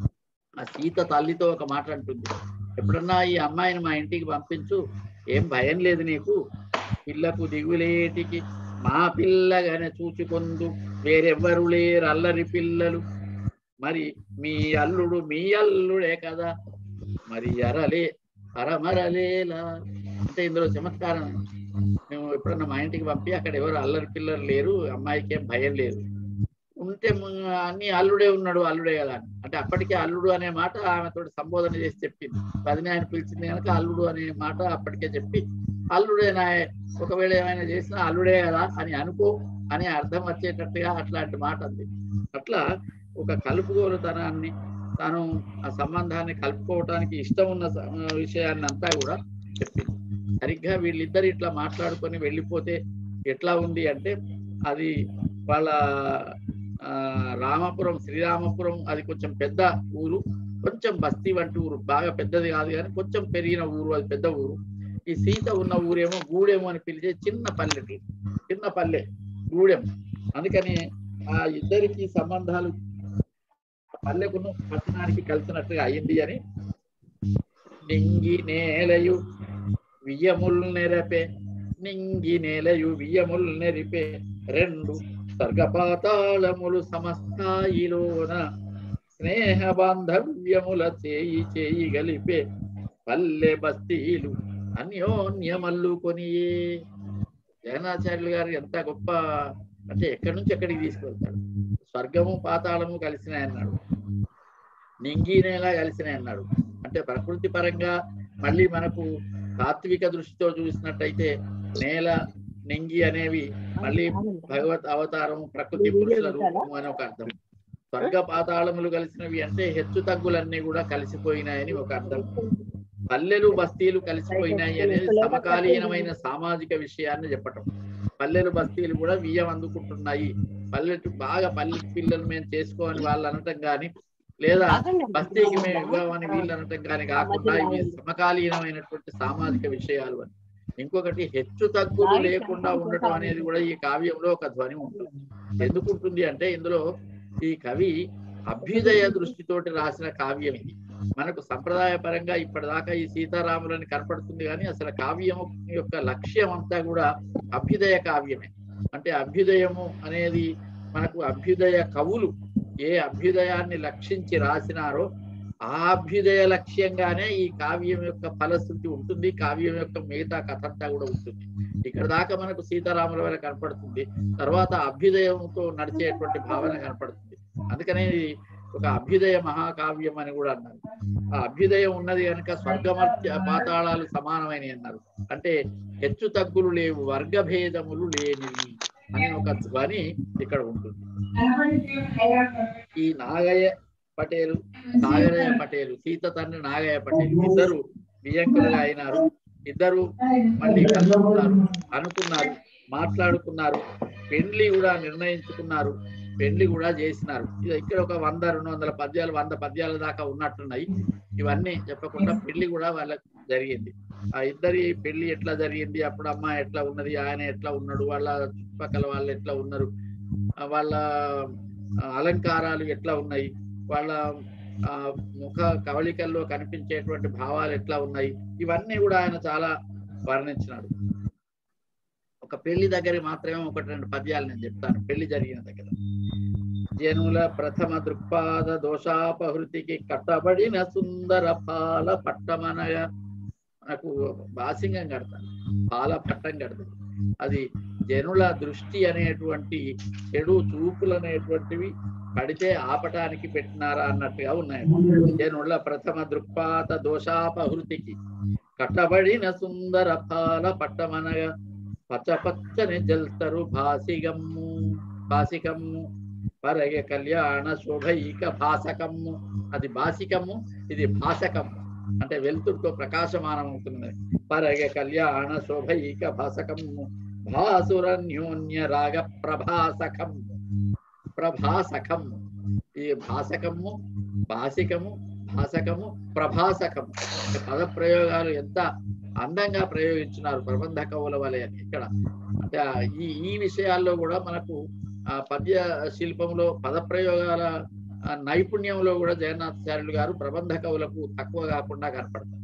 ఆ సీత తల్లితో ఒక మాట అంటుంది ఎప్పుడన్నా ఈ అమ్మాయిని మా ఇంటికి పంపించు ఏం భయం లేదు నీకు పిల్లకు దిగులేటికి మా పిల్లగానే చూచుకొందు వేరెవ్వరు లేరు అల్లరి పిల్లలు మరి మీ అల్లుడు మీ అల్లుడే కదా మరి అరలే అరమరలేలా అంటే ఇందులో చమత్కారం మేము ఎప్పుడన్నా మా ఇంటికి పంపి అక్కడ ఎవరు అల్లరి పిల్లలు లేరు అమ్మాయికి ఏం భయం లేదు ఉంటే మ- అన్ని అల్లుడే ఉన్నాడు అల్లుడే కదా అని. అంటే అప్పటికే అల్లుడు అనే మాట ఆమెతో సంబోధన చేసి చెప్పింది పదిని ఆయన పిలిచింది కనుక అల్లుడు అనే మాట అప్పటికే చెప్పి అల్లుడేనా ఒకవేళ ఏమైనా చేసినా అల్లుడే కదా అని అనుకో అని అర్థం వచ్చేటట్టుగా అట్లాంటి మాట అంది అట్లా ఒక కలుపుగోలుతనాన్ని తాను ఆ సంబంధాన్ని కలుపుకోవటానికి ఇష్టం ఉన్న స- విషయాన్ని అంతా కూడా చెప్పింది సరిగ్గా వీళ్ళిద్దరు ఇట్లా మాట్లాడుకొని వెళ్ళిపోతే ఎట్లా ఉంది అంటే అది వాళ్ళ ఆ, రామాపురం శ్రీరామపురం అది కొంచెం పెద్ద ఊరు కొంచెం బస్తీ వంటి ఊరు బాగా పెద్దది కాదు కానీ కొంచెం పెరిగిన ఊరు అది పెద్ద ఊరు ఈ సీత ఉన్న ఊరేమో గూడెము అని పిలిచే చిన్న పల్లెటూరు చిన్న పల్లె గూడెం అందుకని ఆ ఇద్దరికి సంబంధాలు పల్లెకును పట్టణానికి కలిసినట్టుగా అయింది అని నింగి నేలయు వియ్యముల్ నెరపే నింగి నేలయు వియ్యముల్ నెరిపే రెండు స్వర్గపాతాళములు సమస్థాయిలోన స్నేహ బాంధవ్యముల చేయి చేయి గలిపే పల్లె బస్తీలు అన్యోన్యమల్లుకొనియే జగన్నాచార్యులు గారు ఎంత గొప్ప అంటే ఎక్కడి నుంచి ఎక్కడికి తీసుకెళ్తాడు స్వర్గము పాతాళము కలిసినాయి అన్నాడు నింగి నేల కలిసినాయి అన్నాడు అంటే ప్రకృతి పరంగా మళ్ళీ మనకు తాత్విక దృష్టితో చూసినట్టయితే నేల నింగి అనేవి మళ్ళీ భగవత్ అవతారం ప్రకృతి పురుషుల రూపము అని ఒక అర్థం స్వర్గ పాతాళములు కలిసినవి అంటే హెచ్చు తగ్గులన్నీ కూడా కలిసిపోయినాయని ఒక అర్థం పల్లెలు బస్తీలు కలిసిపోయినాయి అనేది సమకాలీనమైన సామాజిక విషయాన్ని చెప్పటం పల్లెలు బస్తీలు కూడా వియ్యం అందుకుంటున్నాయి పల్లెటు బాగా పల్లె పిల్లలు మేము చేసుకోని వాళ్ళు అనటం కానీ లేదా బస్తీకి మేము ఇవ్వమని వీళ్ళు అనటం కానీ కాకుండా ఇవి సమకాలీనమైనటువంటి సామాజిక విషయాలు అని ఇంకొకటి హెచ్చు తగ్గులు లేకుండా ఉండటం అనేది కూడా ఈ కావ్యంలో ఒక ధ్వని ఉంటుంది ఎందుకు ఉంటుంది అంటే ఇందులో ఈ కవి అభ్యుదయ దృష్టితోటి రాసిన కావ్యం ఇది మనకు సంప్రదాయ పరంగా ఇప్పటిదాకా ఈ సీతారాములని కనపడుతుంది కానీ అసలు కావ్యం యొక్క లక్ష్యం అంతా కూడా అభ్యుదయ కావ్యమే అంటే అభ్యుదయము అనేది మనకు అభ్యుదయ కవులు ఏ అభ్యుదయాన్ని లక్షించి రాసినారో ఆ అభ్యుదయ లక్ష్యంగానే ఈ కావ్యం యొక్క ఫలశ్రుతి ఉంటుంది కావ్యం యొక్క మిగతా కథ అంతా కూడా ఉంటుంది ఇక్కడ దాకా మనకు సీతారాముల వల్ల కనపడుతుంది తర్వాత అభ్యుదయంతో నడిచేటువంటి భావన కనపడుతుంది అందుకనే ఇది ఒక అభ్యుదయ మహాకావ్యం అని కూడా అన్నారు ఆ అభ్యుదయం ఉన్నది కనుక స్వర్గమర్త్య పాతాళాలు సమానమైనవి అన్నారు అంటే హెచ్చు తగ్గులు లేవు వర్గభేదములు లేనివి అనే ఒక ధ్వని ఇక్కడ ఉంటుంది ఈ నాగయ్య పటేలు సాగరయ్య పటేలు సీత తండ్రి నాగయ్య పటేలు ఇద్దరు బియ్యంకులుగా అయినారు ఇద్దరు మళ్ళీ కలుసుకున్నారు అనుకున్నారు మాట్లాడుకున్నారు పెండ్లి కూడా నిర్ణయించుకున్నారు పెళ్లి కూడా చేసినారు ఇది ఇక్కడ ఒక వంద రెండు వందల పద్యాలు వంద పద్యాల దాకా ఉన్నట్టున్నాయి ఇవన్నీ చెప్పకుండా పెళ్లి కూడా వాళ్ళకి జరిగింది ఆ ఇద్దరి పెళ్లి ఎట్లా జరిగింది అప్పుడు అమ్మ ఎట్లా ఉన్నది ఆయన ఎట్లా ఉన్నాడు వాళ్ళ చుట్టుపక్కల వాళ్ళు ఎట్లా ఉన్నారు ఆ వాళ్ళ ఆ, అలంకారాలు ఎట్లా ఉన్నాయి వాళ్ళ ఆ ముఖ కవళికల్లో కనిపించేటువంటి భావాలు ఎట్లా ఉన్నాయి ఇవన్నీ కూడా ఆయన చాలా వర్ణించినాడు ఒక పెళ్లి దగ్గర మాత్రమే ఒకటి రెండు పద్యాలు నేను చెప్తాను పెళ్లి జరిగిన దగ్గర జనుల ప్రథమ దృక్పాద దోషాపహృతికి కట్టబడిన సుందర పాల పట్టమనగా మనకు బాసింగం కడతాను పాల పట్టం కడతాను అది జనుల దృష్టి అనేటువంటి చెడు చూపులు అనేటువంటివి పడితే ఆపటానికి పెట్టినారా అన్నట్టుగా ఉన్నాయి జనుల ప్రథమ దృక్పాత దోషాపహృతికి కట్టబడిన సుందర పాల పట్టమనగా పచ్చ పచ్చని జల్తరు భాసిగమ్ము భాసికమ్ము పరగ కళ్యాణ శోభైక భాసకమ్ము అది భాసికమ్ము ఇది భాసకమ్ము అంటే వెలుతురుతో ప్రకాశమానం అవుతున్నది పరగ కళ్యాణ శోభైక భాసకమ్ము భాసురన్యోన్య రాగ ప్రభాసకమ్ము ప్రభాసకమ్ము ఈ భాసకమ్ము భాసికము భాసకము ప్రభాసకము ఈ పద ప్రయోగాలు ఎంత అందంగా ప్రయోగించినారు ప్రబంధ కవుల వలె అని ఇక్కడ అంటే ఆ ఈ ఈ విషయాల్లో కూడా మనకు ఆ పద్య శిల్పంలో పద ప్రయోగాల ఆ నైపుణ్యంలో కూడా జగన్నాథాచార్యులు గారు ప్రబంధ కవులకు తక్కువ కాకుండా కనపడతారు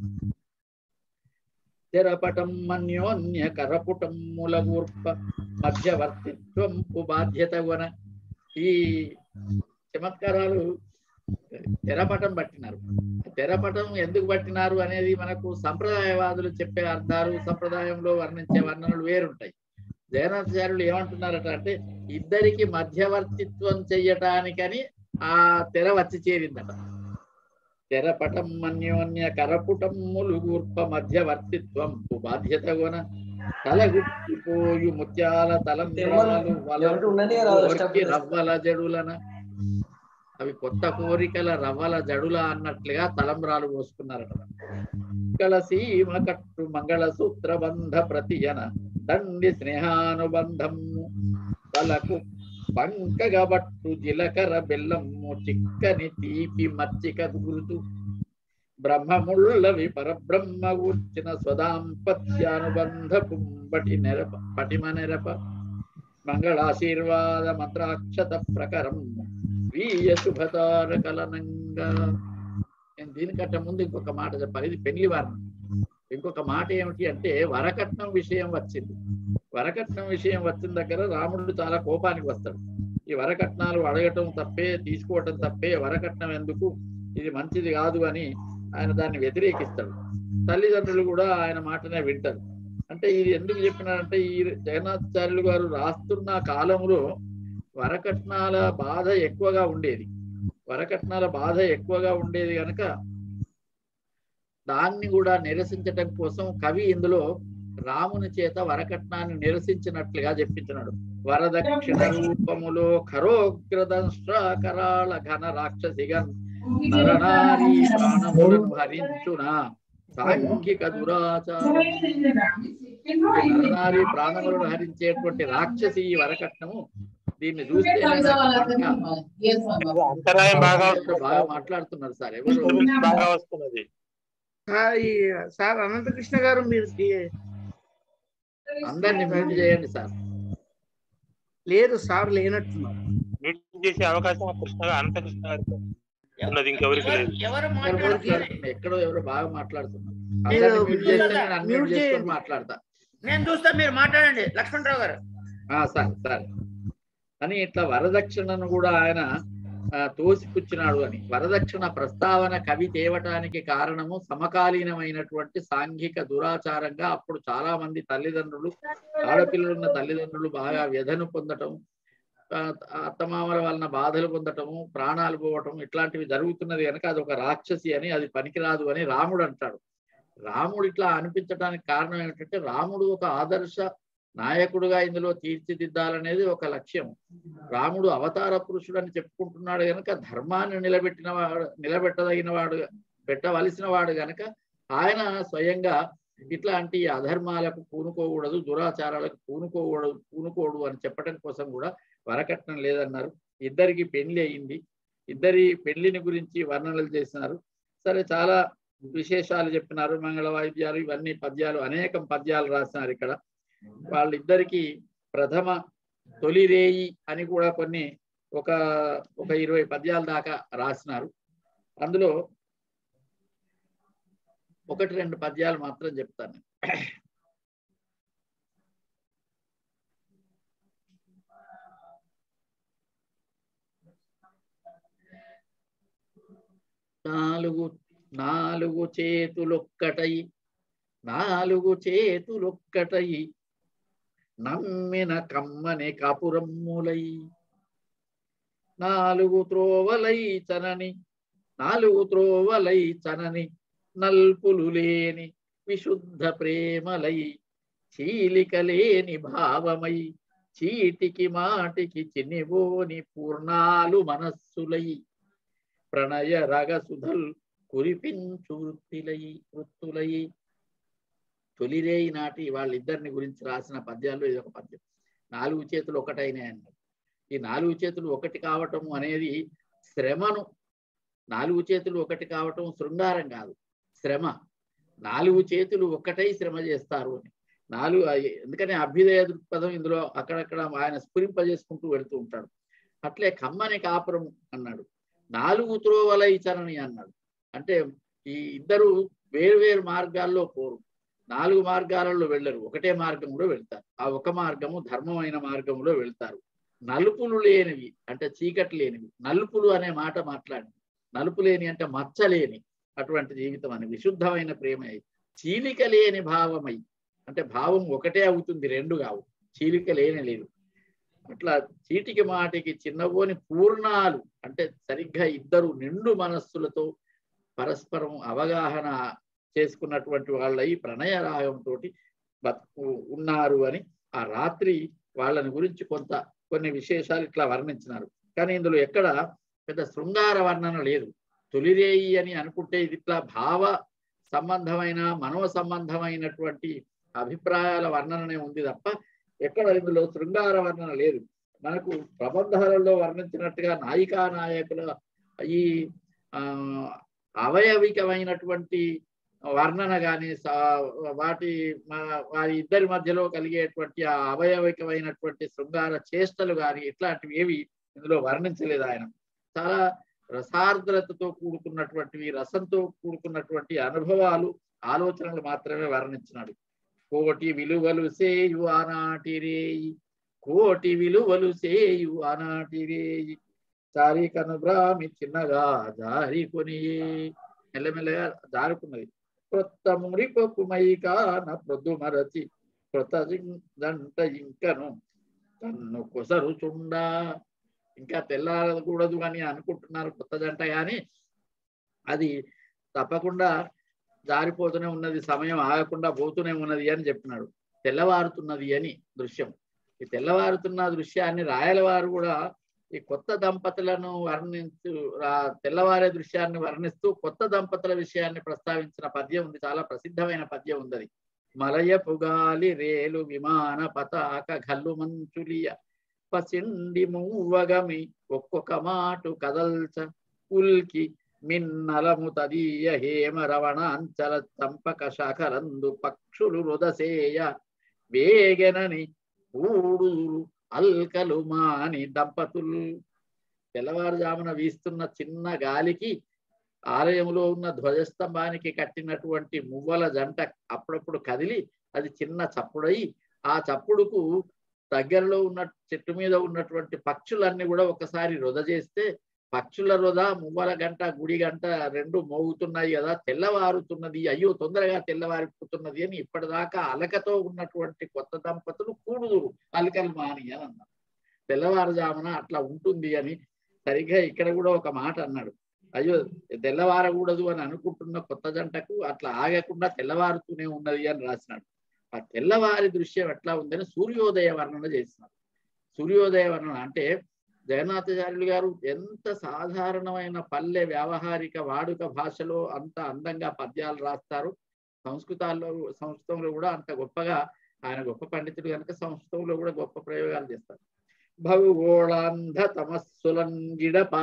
తెరపటం మన్యోన్య కరపుటం మూలగూర్ప మధ్యవర్తిత్వం బాధ్యత గుణ ఈ చమత్కారాలు తెరపటం పట్టినారు తెరపటం ఎందుకు పట్టినారు అనేది మనకు సంప్రదాయవాదులు చెప్పే అర్థాలు సంప్రదాయంలో వర్ణించే వర్ణనలు వేరుంటాయి జగన్నాథాచార్యులు ఏమంటున్నారట అంటే ఇద్దరికి మధ్యవర్తిత్వం చెయ్యటానికని ఆ తెర వచ్చి చేరిందట తెరపటం అన్యోన్య కరపుటం ములుగూర్ప మధ్యవర్తిత్వం బాధ్యత గుణ తలగుట్టిపోయు ముత్యాల తలంబ్రాలు ఎవరు ఉండని రాదు వలకి స్టెప్ రవ్వల జడులన అవి కొత్త కోరికల రవ్వల జడుల అన్నట్లుగా తలంబ్రాలు పోసుకున్నారట మంగళ సీమ కట్టు మంగళ సూత్ర బంధ ప్రతియన దండి స్నేహానుబంధము తలకు పంకగబట్టు జిలకర బెల్లము చిక్కని తీపి మచ్చిక గురుతు బ్రహ్మముళ్ళవి పరబ్రహ్మ కూర్చిన స్వదాంపత్యానుబంధ పుంబటి నెరప పటిమ నెరప మంగళాశీర్వాద మంత్రాక్షత ప్రకరం వీయ శుభతారకలనంగా నేను దీనికంటే ముందు ఇంకొక మాట చెప్పాలి ఇది పెళ్లి వారం ఇంకొక మాట ఏమిటి అంటే వరకట్నం విషయం వచ్చింది వరకట్నం విషయం వచ్చిన దగ్గర రాముడు చాలా కోపానికి వస్తాడు ఈ వరకట్నాలు అడగటం తప్పే తీసుకోవటం తప్పే వరకట్నం ఎందుకు ఇది మంచిది కాదు అని ఆయన దాన్ని వ్యతిరేకిస్తాడు తల్లిదండ్రులు కూడా ఆయన మాటనే వింటారు అంటే ఇది ఎందుకు చెప్పినారంటే ఈ జగన్నాథాచార్యులు గారు రాస్తున్న కాలంలో వరకట్నాల బాధ ఎక్కువగా ఉండేది వరకట్నాల బాధ ఎక్కువగా ఉండేది కనుక దాన్ని కూడా నిరసించటం కోసం కవి ఇందులో రాముని చేత వరకట్నాన్ని నిరసించినట్లుగా చెప్పించినాడు వరదక్షిణ రూపములో ఖరోగ్రదంష్ట్రాకరాళ ఘన రాక్షసిగన్ నరనారీ ప్రాణములను హరించున సాంఘిక దురాచారం ఈ నరనారీ ప్రాణములను హరించేటువంటి రాక్షసి ఈ వరకట్నము దీన్ని చూస్తే అంతరాయం బాగా బాగా మాట్లాడుతున్నారు సార్ ఎవరు బాగా వస్తున్నది సార్ ఈ సార్ అనంతకృష్ణ గారు మీరు ది- అందరిని మ్యూట్ చేయండి సార్ లేదు సార్ లేనట్టున్నారు మ్యూట్ చేసే అవకాశం ఆ కృష్ణ అనంత కృష్ణ గారికి ఉన్నది ఇంకెవరికి లేదు ఎవరు ఎవరు మాట్లాడుతున్నారు మాట్లాడుతున్నారు? ఎక్కడో ఎవరో బాగా మాట్లాడుతున్నారు మీరు అందరిని మ్యూట్ చేస్తే నేను అన్మ్యూట్ మ్యూట్ చేసుకొని చేయండి. మాట్లాడతా నేను చూస్తా మీరు మాట్లాడండి లక్ష్మణరావు గారు ఆ, సరే సరే అని ఇట్లా వరదక్షిణను కూడా ఆయన ఆ, తోసిపుచ్చినాడు అని వరదక్షిణ ప్రస్తావన కవి తేవటానికి కారణము సమకాలీనమైనటువంటి సాంఘిక దురాచారంగా అప్పుడు చాలా మంది తల్లిదండ్రులు ఆడపిల్లలున్న తల్లిదండ్రులు బాగా వ్యధను పొందటం ఆ, అత్తమామల వలన బాధలు పొందటము ప్రాణాలు పోవటం ఇట్లాంటివి జరుగుతున్నది కనుక అది ఒక రాక్షసి అని అది పనికిరాదు అని రాముడు అంటాడు రాముడు ఇట్లా అనిపించడానికి కారణం ఏమిటంటే రాముడు ఒక ఆదర్శ నాయకుడుగా ఇందులో తీర్చిదిద్దాలనేది ఒక లక్ష్యం రాముడు అవతార పురుషుడు అని చెప్పుకుంటున్నాడు గనక ధర్మాన్ని నిలబెట్టిన వాడు నిలబెట్టదగిన వాడు పెట్టవలసిన వాడు గనక ఆయన స్వయంగా ఇట్లాంటి అధర్మాలకు పూనుకోకూడదు దురాచారాలకు పూనుకోకూడదు పూనుకోడు అని చెప్పడం కోసం కూడా వరకట్నం లేదన్నారు ఇద్దరికి పెళ్లి అయింది ఇద్దరి పెళ్లిని గురించి వర్ణనలు చేసినారు సరే చాలా విశేషాలు చెప్పినారు మంగళ వాయిద్యాలు ఇవన్నీ పద్యాలు అనేకం పద్యాలు రాసినారు ఇక్కడ వాళ్ళిద్దరికి ప్రథమ తొలి రేయి అని కూడా కొన్ని ఒక ఒక ఇరవై పద్యాల దాకా రాసినారు అందులో ఒకటి రెండు పద్యాలు మాత్రం చెప్తాను నాలుగు నాలుగు చేతులొక్కటై నాలుగు చేతులొక్కటై నమ్మిన కమ్మని కపురమ్ములై నాలుగు త్రోవలై చనని నాలుగు త్రోవలై చనని నల్పులు లేని విశుద్ధ ప్రేమలై చీలిక లేని భావమై చీటికి మాటికి చినివోని పూర్ణాలు మనస్సులై ప్రణయ రగసుధల్ కురిపించు వృత్తిలై వృత్తులై తొలిరేయి నాటి వాళ్ళిద్దరిని గురించి రాసిన పద్యాల్లో ఇది ఒక పద్యం నాలుగు చేతులు ఒకటైనాయి అన్నారు ఈ నాలుగు చేతులు ఒకటి కావటం అనేది శ్రమను నాలుగు చేతులు ఒకటి కావటం శృంగారం కాదు శ్రమ నాలుగు చేతులు ఒక్కటై శ్రమ చేస్తారు అని నాలుగు ఎందుకని అభ్యుదయ దృక్పథం ఇందులో అక్కడక్కడ ఆయన స్ఫురింపజేసుకుంటూ వెళుతూ ఉంటాడు అట్లే కమ్మని కాపురం అన్నాడు నాలుగు త్రోవల ఇచరని అన్నాడు అంటే ఈ ఇద్దరు వేరు వేరు మార్గాల్లో పోరు నాలుగు మార్గాలలో వెళ్ళరు ఒకటే మార్గంలో వెళ్తారు ఆ ఒక మార్గము ధర్మమైన మార్గంలో వెళ్తారు నలుపులు లేనివి అంటే చీకటి లేనివి నలుపులు అనే మాట మాట్లాడి నలుపు లేని అంటే మచ్చలేని అటువంటి జీవితం అని విశుద్ధమైన ప్రేమై చీలిక లేని భావమై అంటే భావం ఒకటే అవుతుంది రెండు కావు చీలిక లేని లేదు అట్లా చీటికి మాటికి చిన్నబోని పూర్ణాలు అంటే సరిగ్గా ఇద్దరు నిండు మనస్సులతో పరస్పరం అవగాహన చేసుకున్నటువంటి వాళ్ళై ప్రణయ రాగంతో బతుకు ఉన్నారు అని ఆ రాత్రి వాళ్ళని గురించి కొంత కొన్ని విశేషాలు ఇట్లా వర్ణించినారు కానీ ఇందులో ఎక్కడ పెద్ద శృంగార వర్ణన లేదు తొలిరేయి అని అనుకుంటే ఇది ఇట్లా భావ సంబంధమైన మనవ సంబంధమైనటువంటి అభిప్రాయాల వర్ణననే ఉంది తప్ప ఎక్కడ ఇందులో శృంగార వర్ణన లేదు మనకు ప్రబంధాలలో వర్ణించినట్టుగా నాయికా నాయకుల ఈ ఆ అవయవికమైనటువంటి వర్ణన కానీ వాటి మా- వారి ఇద్దరి మధ్యలో కలిగేటువంటి ఆ అవయవికమైనటువంటి శృంగార చేష్టలు కానీ ఇట్లాంటివి ఏవి ఇందులో వర్ణించలేదు ఆయన చాలా రసార్ద్రతతో కూడుకున్నటువంటివి రసంతో కూడుకున్నటువంటి అనుభవాలు ఆలోచనలు మాత్రమే వర్ణించినాడు కోటి విలువలు సేయు ఆనాటి రేయి కోటి విలువలు సేయు ఆనాటి రేయి చారి కనుబ్రామి చిన్నగా జారి కొని మెల్లమెల్లగా జారుకున్నది క్రొత్త మురికొప్పు మైకాన ప్రొద్దు మరచి క్రొత్త జిం- దంట ఇంకను తన్ను కొసరుచుండా ఇంకా తెల్లారకూడదు అని అనుకుంటున్నారు కొత్త జంట కానీ అది తప్పకుండా జారిపోతూనే ఉన్నది సమయం ఆగకుండా పోతూనే ఉన్నది అని చెప్పినాడు తెల్లవారుతున్నది అని దృశ్యం ఈ తెల్లవారుతున్న దృశ్యాన్ని రాయల వారు కూడా ఈ కొత్త దంపతులను వర్ణించు రా- తెల్లవారే దృశ్యాన్ని వర్ణిస్తూ కొత్త దంపతుల విషయాన్ని ప్రస్తావించిన పద్యం ఉంది చాలా ప్రసిద్ధమైన పద్యం ఉంది అది మలయ పుగాలి రేలు విమాన పతాక గల్లు మంచులియ పసిండి మూవగమి ఒక్కొక్క మాటు కదల్చ ఉల్కి మిన్నలము తదీయ హేమ రవణాంచల చంపక శాఖలందు పక్షులు రుదసేయ వేగెనని ఊడురు అల్కలు మాని దంపతులు తెల్లవారుజామున వీస్తున్న చిన్న గాలికి ఆలయంలో ఉన్న ధ్వజస్తంభానికి కట్టినటువంటి మువ్వల జంట అప్పుడప్పుడు కదిలి అది చిన్న చప్పుడై ఆ చప్పుడుకు దగ్గరలో ఉన్న చెట్టు మీద ఉన్నటువంటి పక్షులన్నీ కూడా ఒకసారి రుద చేస్తే పక్షుల రుద మువ్వల గంట గుడి గంట రెండు మోగుతున్నాయి కదా తెల్లవారుతున్నది అయ్యో తొందరగా తెల్లవారిపోతున్నది అని ఇప్పటిదాకా అలకతో ఉన్నటువంటి కొత్త దంపతులు కూడుదురు అలకలు మాని అని అన్నారు తెల్లవారుజామున అట్లా ఉంటుంది అని సరిగ్గా ఇక్కడ కూడా ఒక మాట అన్నాడు అయ్యో తెల్లవారకూడదు అని అనుకుంటున్న కొత్త జంటకు అట్లా ఆగకుండా తెల్లవారుతూనే ఉన్నది అని రాసినాడు ఆ తెల్లవారి దృశ్యం ఎట్లా ఉందని సూర్యోదయ వర్ణన చేసినాడు సూర్యోదయ వర్ణన అంటే జగన్నాథాచార్యులు గారు ఎంత సాధారణమైన పల్లె వ్యావహారిక వాడుక భాషలో అంత అందంగా పద్యాలు రాస్తారు సంస్కృతాల్లో సంస్కృతంలో కూడా అంత గొప్పగా ఆయన గొప్ప పండితుడు కనుక సంస్కృతంలో కూడా గొప్ప ప్రయోగాలు చేస్తారు భౌగోళాంధ తమస్సులంగిడప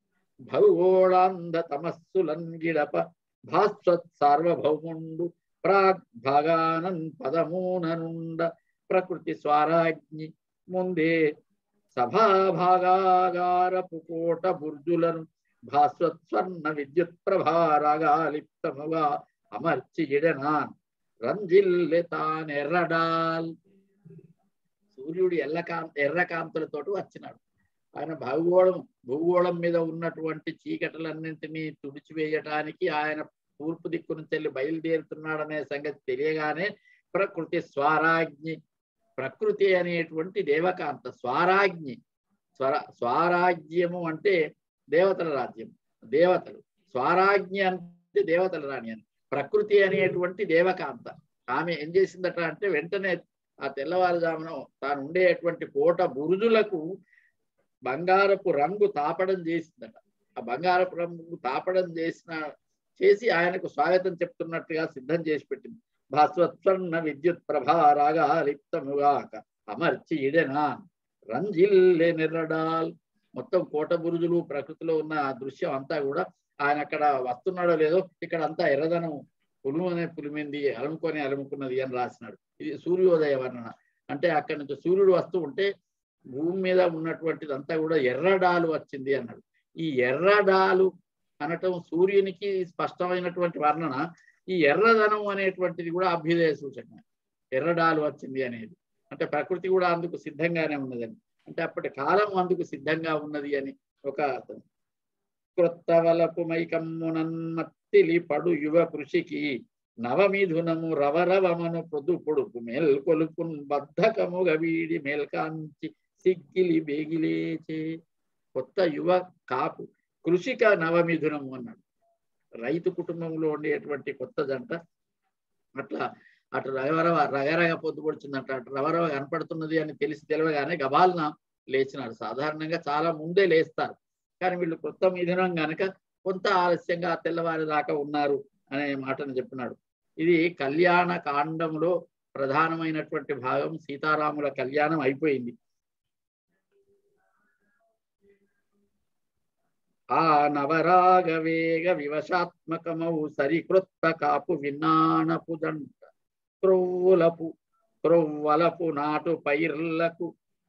భౌగోళాంధ తమస్సులంగిడప భాస్వత్ సార్వభౌముండు ప్రాగ్ భాగానన్ పదమూననుండ ప్రకృతి స్వరాజ్ఞి ముందే సభాభాగాగారపు కోట బుర్జులను భాస్వత్ స్వర్ణ విద్యుత్ ప్రభారాగాలిప్తముగా అమర్చి ఇడనాన్ రంజిల్లె తానెర్రడాల్ సూర్యుడు ఎల్లకాం ఎర్రకాంతులతోటి వచ్చినాడు ఆయన భూగోళం భూగోళం మీద ఉన్నటువంటి చీకటలన్నింటినీ తుడిచివేయటానికి ఆయన తూర్పు దిక్కు నుంచి వెళ్ళి బయలుదేరుతున్నాడనే సంగతి తెలియగానే ప్రకృతి స్వరాజ్ఞి ప్రకృతి అనేటువంటి దేవకాంత స్వరాజ్ఞి స్వర స్వరాజ్యము అంటే దేవతల రాజ్యం దేవతలు స్వరాజ్ఞి అంటే దేవతల రాణి అని ప్రకృతి అనేటువంటి దేవకాంత ఆమె ఏం చేసిందట అంటే వెంటనే ఆ తెల్లవారుజామున తాను ఉండేటువంటి కోట బురుజులకు బంగారపు రంగు తాపడం చేసిందట ఆ బంగారపు రంగు తాపడం చేసిన చేసి ఆయనకు స్వాగతం చెప్తున్నట్టుగా సిద్ధం చేసి పెట్టింది భాస్వత్వర్ణ విద్యుత్ ప్రభారాగా లిప్తముగాక అమర్చి ఇడెనా రంజిల్లే నిర్రడాల్ మొత్తం కోట బురుజులు ప్రకృతిలో ఉన్న ఆ దృశ్యం అంతా కూడా ఆయన అక్కడ వస్తున్నాడో లేదో ఇక్కడ అంతా ఎర్రదనం పులుము అనే పులిమింది అలుముకొని అలుముకున్నది అని రాసినాడు ఇది సూర్యోదయ వర్ణన అంటే అక్కడి నుంచి సూర్యుడు వస్తూ ఉంటే భూమి మీద ఉన్నటువంటిది అంతా కూడా ఎర్రడాలు వచ్చింది అన్నాడు ఈ ఎర్రడాలు అనటం సూర్యునికి స్పష్టమైనటువంటి వర్ణన ఈ ఎర్రదనం అనేటువంటిది కూడా అభ్యుదయ సూచన ఎర్రడాలు వచ్చింది అనేది అంటే ప్రకృతి కూడా అందుకు సిద్ధంగానే ఉన్నదని అంటే అప్పటి కాలం అందుకు సిద్ధంగా ఉన్నది అని ఒక అర్థం క్రొత్త వలపు మైకమ్మునన్మత్తిలి పడు యువ కృషికి నవమిథునము రవరవమను పొదు పొడుపు మేల్కొలుపున్ బద్ధకముగ వీడి మేల్కాంచి సిగ్గిలి బేగిలేచే కొత్త యువ కాపు కృషిక నవమిథునము అన్నాడు రైతు కుటుంబంలో ఉండేటువంటి కొత్త జంట అట్లా అటు రగరవ రగరగ పొద్దుపడుచుందంట అటు రవరవ కనపడుతున్నది అని తెలిసి తెలియగానే గబాల్న లేచినాడు సాధారణంగా చాలా ముందే లేస్తారు కానీ వీళ్ళు కొత్త మిథునం గనక కొంత ఆలస్యంగా తెల్లవారి దాకా ఉన్నారు అనే మాటను చెప్పినాడు ఇది కళ్యాణ కాండంలో ప్రధానమైనటువంటి భాగం సీతారాముల కళ్యాణం అయిపోయింది ఆ నవరాగ వేగ వివశాత్మకమౌ సరికృత్త కాపు విన్నానపు దంట క్రొవ్వులపు క్రొవ్వలపు నాటు పైర్లకు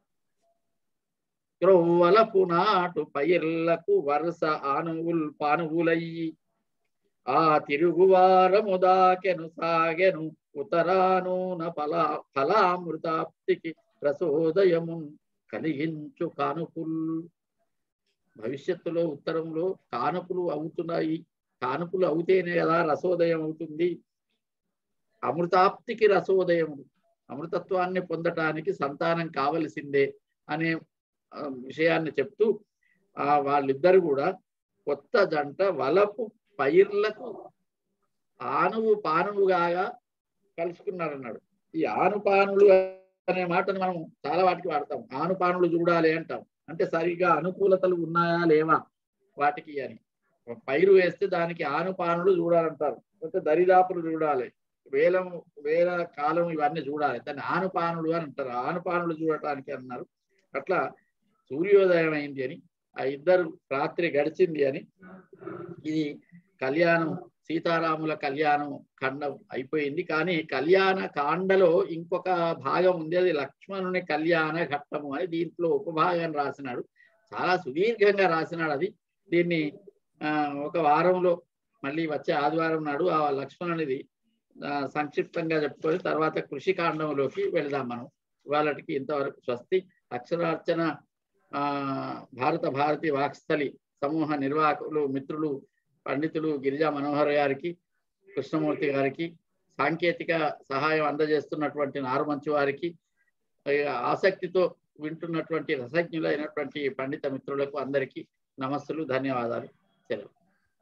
క్రొవ్వలపు నాటు పైర్లకు వరుస ఆనువుల్ పానువులయ్యి ఆ తిరుగువారము దాకెను సాగెను ఉతరానూన ఫలా ఫలామృతాప్తికి రసోదయము కలిగించు కానుపుల్ భవిష్యత్తులో ఉత్తరంలో కానుపులు అవుతున్నాయి కానుపులు అవుతేనే కదా రసోదయం అవుతుంది అమృతాప్తికి రసోదయం అమృతత్వాన్ని పొందటానికి సంతానం కావలసిందే అనే ఆ, విషయాన్ని చెప్తూ ఆ వాళ్ళిద్దరు కూడా కొత్త జంట వలపు పైర్లకు ఆనువు పానువుగా కలుసుకున్నారన్నాడు ఈ ఆనుపానులు అనే మాటను మనం చాలా వాటికి వాడతాం ఆనుపానులు చూడాలి అంటాం అంటే సరిగా అనుకూలతలు ఉన్నాయా లేవా వాటికి అని ఒక పైరు వేస్తే దానికి ఆనుపానులు చూడాలంటారు అంటే దరిదాపులు చూడాలి వేలం వేల కాలం ఇవన్నీ చూడాలి దాన్ని ఆనుపానులు అని అంటారు ఆనుపానులు చూడటానికి అన్నారు అట్లా సూర్యోదయం అయింది అని ఆ ఇద్దరు రాత్రి గడిచింది అని ఇది కళ్యాణం సీతారాముల కళ్యాణం ఖండం అయిపోయింది కానీ కళ్యాణ కాండలో ఇంకొక భాగం ఉంది అది లక్ష్మణుని కళ్యాణ ఘట్టము అని దీంట్లో ఉపభాగాన్ని రాసినాడు చాలా సుదీర్ఘంగా రాసినాడు అది దీన్ని ఆ, ఒక వారంలో మళ్ళీ వచ్చే ఆదివారం నాడు ఆ లక్ష్మణునిది ఆ, సంక్షిప్తంగా చెప్పుకొని తర్వాత కృషి కాండంలోకి వెళదాం మనం ఇవాళకి ఇంతవరకు స్వస్తి అక్షరార్చన ఆ భారత భారతి వాక్స్థలి సమూహ నిర్వాహకులు మిత్రులు పండితులు గిరిజా మనోహర్ గారికి కృష్ణమూర్తి గారికి సాంకేతిక సహాయం అందజేస్తున్నటువంటి నారుమంచి వారికి ఆ, ఆసక్తితో వింటున్నటువంటి రసజ్ఞులైనటువంటి పండిత మిత్రులకు అందరికీ నమస్సులు ధన్యవాదాలు సెలవు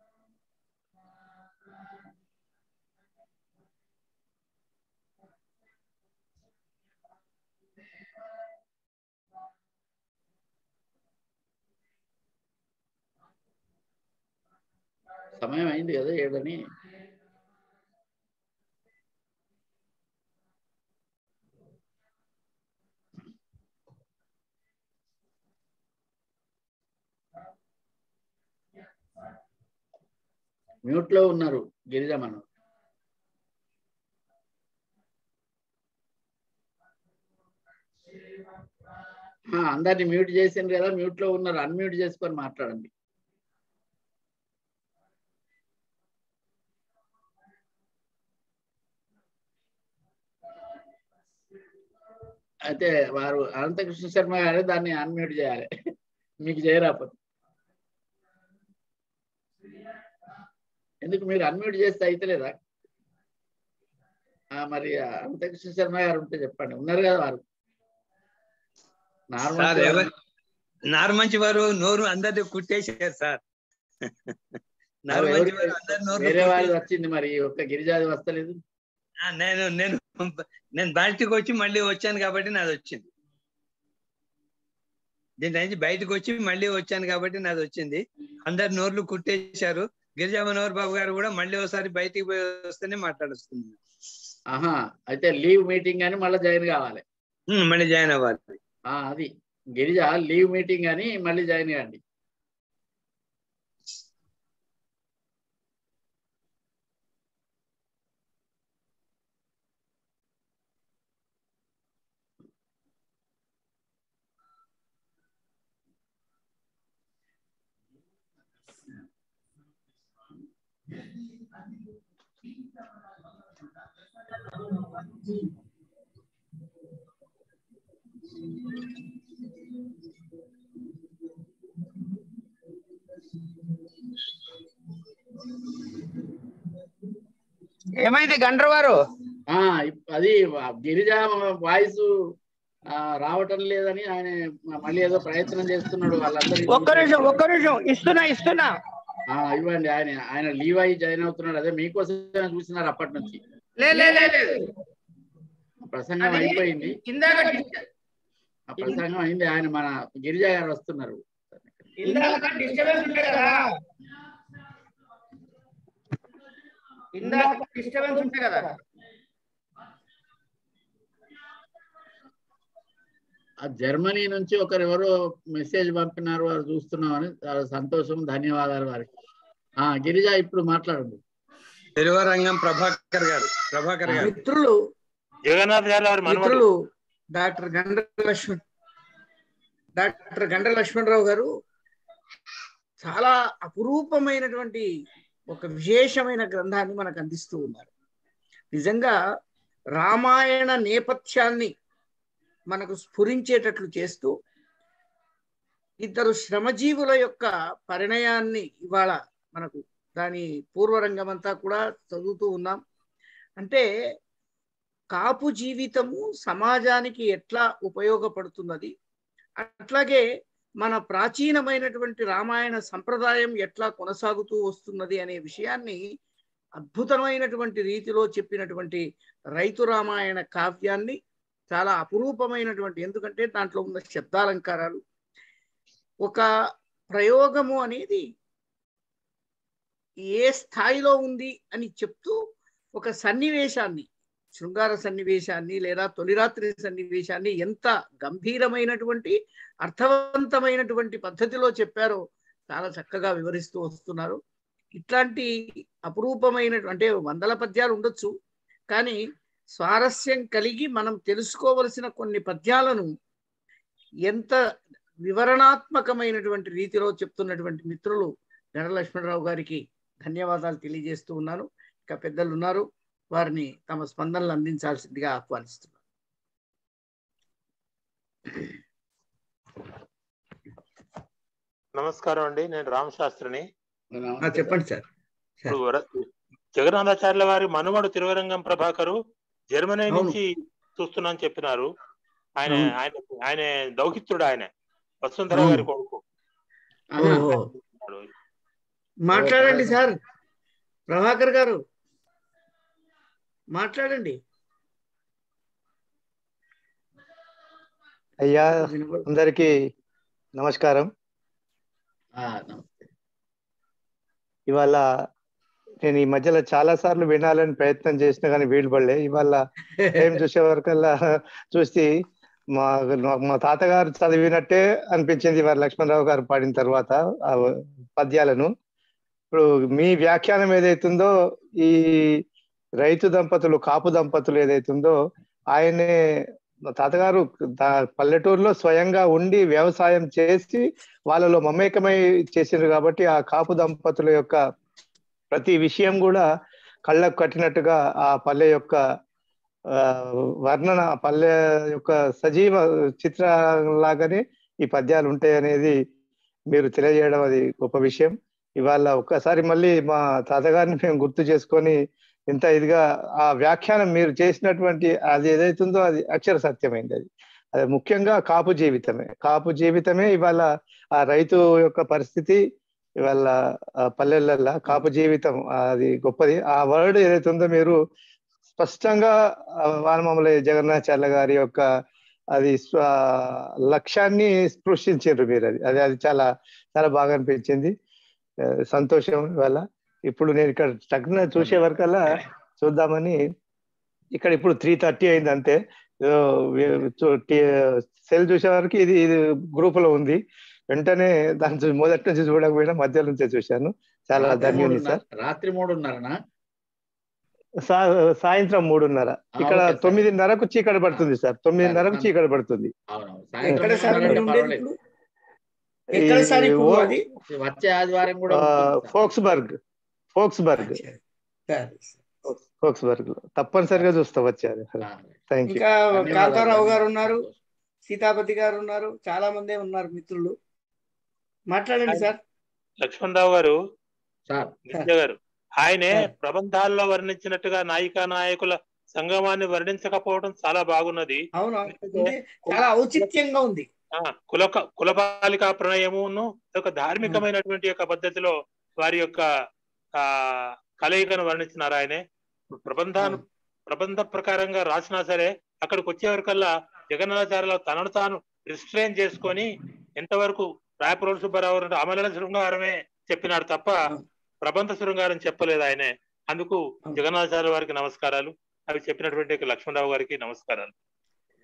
సమయం అయింది కదా ఏడని మ్యూట్ లో ఉన్నారు గిరిజమను ఆ, అందరిని మ్యూట్ చేసిండ్రు కదా మ్యూట్ లో ఉన్నారు అన్మ్యూట్ చేసుకొని మాట్లాడండి అయితే వారు అనంతకృష్ణ శర్మ గారు దాన్ని అన్మ్యూట్ చేయాలి మీకు చేయరాకపోతే ఎందుకు మీరు అన్మ్యూట్ చేస్తే అయితలేదా ఆ, మరి అనంతకృష్ణ శర్మ గారు ఉంటే చెప్పండి ఉన్నారు కదా వారు నార్మల్ సార్ ఎవరు నార్మంచి వారు నోరు అందరిది కుట్టేశారు సార్ నార్మంచి వారు అందరి నోరు వేరే వారు వచ్చింది మరి ఒక్క గిరిజాది వస్తలేదు నేను నేను నేను బయటకు వచ్చి మళ్ళీ వచ్చాను కాబట్టి నాది వచ్చింది దీని నుంచి బయటకు వచ్చి మళ్ళీ వచ్చాను కాబట్టి నాది వచ్చింది అందరు నోర్లు కుట్టేశారు గిరిజా మనోహర్ బాబు గారు కూడా మళ్ళీ ఒకసారి బయటికి పోయి వస్తేనే మాట్లాడుస్తుంది ఆహా అయితే లీవ్ మీటింగ్ అని మళ్ళీ జాయిన్ కావాలి ఉమ్, మళ్ళీ జాయిన్ అవ్వాలి ఆ అది గిరిజ లీవ్ మీటింగ్ అని మళ్ళీ జాయిన్ కాండి ఏమైంది గండ్ర వారు ఆ ఇప్- అది వా- గిరిజ వాయిస్ రావటం లేదని ఆయన మళ్ళీ ఏదో ప్రయత్నం చేస్తున్నాడు వాళ్ళందరూ ఒక్క నిమిషం ఒక్క నిమిషం ఇస్తున్నా ఇస్తున్నా ఆ, ఇవ్వండి ఆయన ఆయన లీవ్ అయ్యి జాయిన్ అవుతున్నాడు అదే మీకోసమే చూసినారు అప్పటి నుంచి లే లే లే లే. ప్రసంగం అది- అయిపోయింది ఇందాక డిస్- ఆ ప్రసంగం అయింది ఆయన మన గిరిజ గారు వస్తున్నారు ఇందాక డిస్టర్బెన్స్ ఉండే కదా ఇందాక డిస్టర్బెన్స్ ఉంటే కదా ఆ జర్మనీ నుంచి ఒకరు ఎవరో మెసేజ్ పంపినారు వారు చూస్తున్నామని చాలా సంతోషం ధన్యవాదాలు వారికి ఆ గిరిజ ఇప్పుడు మాట్లాడండి తిరువరంగం ప్రభాకర్ గారు ప్రభాకర్ గారు మిత్రులు జగన్నాథాచార్య వారి మనవడు మిత్రులు డాక్టర్ గండ్ర లక్ష్మణ్ డాక్టర్ గండ్ర లక్ష్మణరావు గారు చాలా అపురూపమైనటువంటి ఒక విశేషమైన గ్రంథాన్ని మనకు అందిస్తూ ఉన్నారు నిజంగా రామాయణ నేపథ్యాన్ని మనకు స్ఫురించేటట్లు చేస్తూ ఇద్దరు శ్రమజీవుల యొక్క పరిణయాన్ని ఇవాళ మనకు దాని పూర్వరంగం అంతా కూడా చదువుతూ ఉన్నాం అంటే కాపు జీవితము సమాజానికి ఎట్లా ఉపయోగపడుతున్నది అట్లాగే మన ప్రాచీనమైనటువంటి రామాయణ సంప్రదాయం ఎట్లా కొనసాగుతూ వస్తున్నది అనే విషయాన్ని అద్భుతమైనటువంటి రీతిలో చెప్పినటువంటి రైతు రామాయణ కావ్యాన్ని చాలా అపురూపమైనటువంటి ఎందుకంటే దాంట్లో ఉన్న శబ్దాలంకారాలు ఒక ప్రయోగము అనేది ఏ స్థాయిలో ఉంది అని చెప్తూ ఒక సన్నివేశాన్ని శృంగార సన్నివేశాన్ని లేదా తొలిరాత్రి సన్నివేశాన్ని ఎంత గంభీరమైనటువంటి అర్థవంతమైనటువంటి పద్ధతిలో చెప్పారో చాలా చక్కగా వివరిస్తూ వస్తున్నారు ఇట్లాంటి అపురూపమైన అంటే వందల పద్యాలు ఉండొచ్చు కానీ స్వారస్యం కలిగి మనం తెలుసుకోవలసిన కొన్ని పద్యాలను ఎంత వివరణాత్మకమైనటువంటి రీతిలో చెప్తున్నటువంటి మిత్రులు గణ లక్ష్మణరావు గారికి ధన్యవాదాలు తెలియజేస్తూ ఉన్నాను ఇంకా పెద్దలు ఉన్నారు వారిని తమ స్పందనలు అందించాల్సిందిగా ఆహ్వానిస్తున్నాను నమస్కారం అండి నేను రామశాస్త్రిని ఆ, చెప్పండి సార్ ఇప్పుడు వర- జగన్నాథాచార్యుల వారి మనుమడు తిరువరంగం ప్రభాకరు జర్మనీ అవును. నుంచి చూస్తున్నాను చెప్పినారు ఆయన అవును. ఆయన ఆయన దౌహిత్రుడు ఆయన వసుంధర అవును. గారి కొడుకు ఆహా. ఓహో మాట్లాడండి సార్ ప్రభాకర్ గారు మాట్లాడండి అయ్యా వినపడ- అందరికీ నమస్కారం ఆ, నమస్తే. ఇవాళ నేను ఈ మధ్యలో చాలా సార్లు వినాలని ప్రయత్నం చేసినా కానీ వీలు పడలే ఇవాళ టైం చూసే వరకల్లా చూసి మా మా తాతగారు చదివినట్టే అనిపించింది వారు లక్ష్మణరావు గారు పాడిన తర్వాత ఆ పద్యాలను ఇప్పుడు మీ వ్యాఖ్యానం ఏదైతుందో ఈ రైతు దంపతులు కాపు దంపతులు ఏదైతుందో ఆయనే మా తాతగారు దా- పల్లెటూరులో స్వయంగా ఉండి వ్యవసాయం చేసి వాళ్ళలో మమేకమై చేసిండ్రు కాబట్టి ఆ కాపు దంపతుల యొక్క ప్రతి విషయం కూడా కళ్ళకు కట్టినట్టుగా ఆ పల్లె యొక్క ఆ, వర్ణన ఆ పల్లె యొక్క సజీవ చిత్రంలాగానే ఈ పద్యాలు ఉంటాయి అనేది మీరు తెలియజేయడం అది గొప్ప విషయం ఇవాళ ఒక్కసారి మళ్ళీ మా తాతగారిని మేము గుర్తు చేసుకొని ఇంత ఇదిగా ఆ వ్యాఖ్యానం మీరు చేసినటువంటి అది ఏదైతుందో అది అక్షర సత్యమైంది అది అది ముఖ్యంగా కాపు జీవితమే కాపు జీవితమే ఇవాళ ఆ రైతు యొక్క పరిస్థితి ఇవాళ ఆ పల్లెలల్లో కాపు జీవితం అది గొప్పది ఆ వర్డ్ ఏదైతే ఉందో మీరు స్పష్టంగా ఆ వానమామల జగన్నాచార్య గారి యొక్క అది స్వ- లక్ష్యాన్ని స్పృశించారు మీరు అది అది అది చాలా చాలా బాగా అనిపించింది ఆ, సంతోషం ఇవాళ ఇప్పుడు నేను ఇక్కడ తగ్గిన చూసే వరకల్లా చూద్దామని ఇక్కడ ఇప్పుడు త్రీ థర్టీ అయింది అంతే సెల్ చూసే వరకు ఇది ఇది గ్రూప్ లో ఉంది వెంటనే దాని చూ- మొదటి నుంచి చూడకపోయినా మధ్య నుంచే చూశాను చాలా రాత్రి ధన్యుని మూడున్నర- సార్ రాత్రి మూడున్నరనా సా- సాయంత్రం మూడున్నర ఇక్కడ ఓకే సార్. తొమ్మిదిన్నరకు చీకటి పడుతుంది సార్ తొమ్మిదిన్నరకు సార్. చీకటి పడుతుంది అవునవును ఎక్కడ సాయంత్రం సార్ మూడున్నర మీరు అంటే ఉండేది పర్వాలేదు. ఇప్పుడు? ఎక్కడ సార్ ఈ ఇప్పుడు ఓ- అది వచ్చే ఆదివారం కూడా ఆ, ఉంటుంది సార్. ఫోక్స్బర్గ్ ఫోక్స్బర్గ్ సరే. ఫోక్స్బర్గ్ లో తప్పనిసరిగా చూస్తా వచ్చారు ఆ, థ్యాంక్ యూ ఇంకా ధన్యవాదాలు. కాంతారావు గారు ఉన్నారు సీతాపతి గారు ఉన్నారు చాలా మందే ఉన్నారు మిత్రులు మాట్లాడండి సార్ లక్ష్మణరావు గారు సార్ గిరిజ గారు ఆయనే సార్. ప్రబంధాల్లో వర్ణించినట్టుగా నాయికా నాయకుల సంగమాన్ని వర్ణించకపోవడం చాలా బాగున్నది అవును అంటే చాలా ఔచిత్యంగా ఉంది ఆ కుల కులపాలికా ప్రణయమును ఒక ధార్మికమైనటువంటి యొక్క పద్ధతిలో వారి యొక్క ఆ కలయికను వర్ణించినారు ఆయనే ప్రబంధాను ప్రబంధ ప్రకారంగా రాసినా సరే అక్కడికి వచ్చేవరకల్లా జగన్నాచార్యుల తనను తాను రిస్ట్రైన్ చేసుకొని ఎంతవరకు రాయపురం సుబ్బారావు గారు అమల శృంగారమే చెప్పినాడు తప్ప ప్రబంధ శృంగారం చెప్పలేదు ఆయనే అందుకు జగన్నాచార్య వారికి నమస్కారాలు అవి చెప్పినటువంటి లక్ష్మణరావు గారికి నమస్కారాలు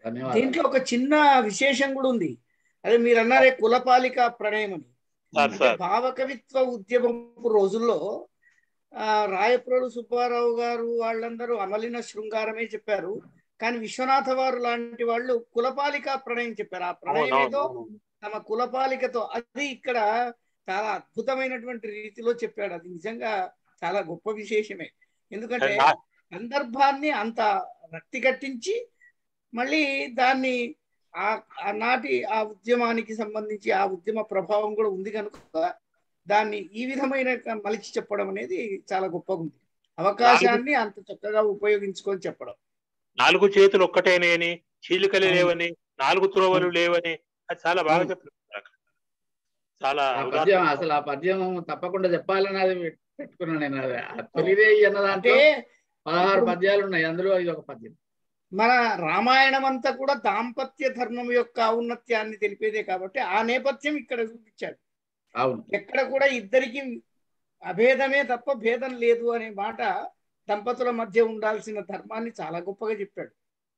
ధన్యవాదాలు దీంట్లో ఒక చిన్న విశేషం కూడా ఉంది అదే మీరు అన్నారే కులపాలిక ప్రణయం అని సార్ అంటే సార్ భావకవిత్వ ఉద్యమపు రోజుల్లో ఆ రాయప్రోలు సుబ్బారావు గారు వాళ్ళందరూ అమలిన శృంగారమే చెప్పారు కానీ విశ్వనాథ వారు లాంటి వాళ్ళు కులపాలిక ప్రణయం చెప్పారు ఆ ప్రణయం ఏదో అవునవును తమ కులపాలికతో అది ఇక్కడ చాలా అద్భుతమైనటువంటి రీతిలో చెప్పాడు అది నిజంగా చాలా గొప్ప విశేషమే ఎందుకంటే నా- సందర్భాన్ని అంత రక్తి కట్టించి మళ్ళీ దాన్ని ఆ ఆనాటి ఆ ఉద్యమానికి సంబంధించి ఆ ఉద్యమ ప్రభావం కూడా ఉంది కనుక దాన్ని ఈ విధమైన మలిచి చెప్పడం అనేది చాలా గొప్పగా ఉంది అవకాశాన్ని అంత చక్కగా ఉపయోగించుకొని చెప్పడం నాలుగు చేతులు ఒక్కటేనేని చీలికలు అవును. లేవని నాలుగు త్రోవలు లేవని అది చాలా బాగా అవును. చెప్పారు అక్కడ. చాలా ఆ ఉదాత్త- పద్యం అసలు ఆ పద్యం తప్పకుండా చెప్పాలని అది పెట్- పెట్టుకున్నాను నేను అది ఆ తొలిరేయి అన్న అంటే దాంట్లో పదహారు పద్యాలు ఉన్నాయి అందులో ఇది ఒక పద్యం మన రామాయణం అంతా కూడా దాంపత్య ధర్మం యొక్క ఔన్నత్యాన్ని తెలిపేదే కాబట్టి ఆ నేపథ్యం ఇక్కడ చూపించాడు అవును ఎక్కడ కూడా ఇద్దరికి అభేదమే తప్ప భేదం లేదు అనే మాట దంపతుల మధ్య ఉండాల్సిన ధర్మాన్ని చాలా గొప్పగా చెప్పాడు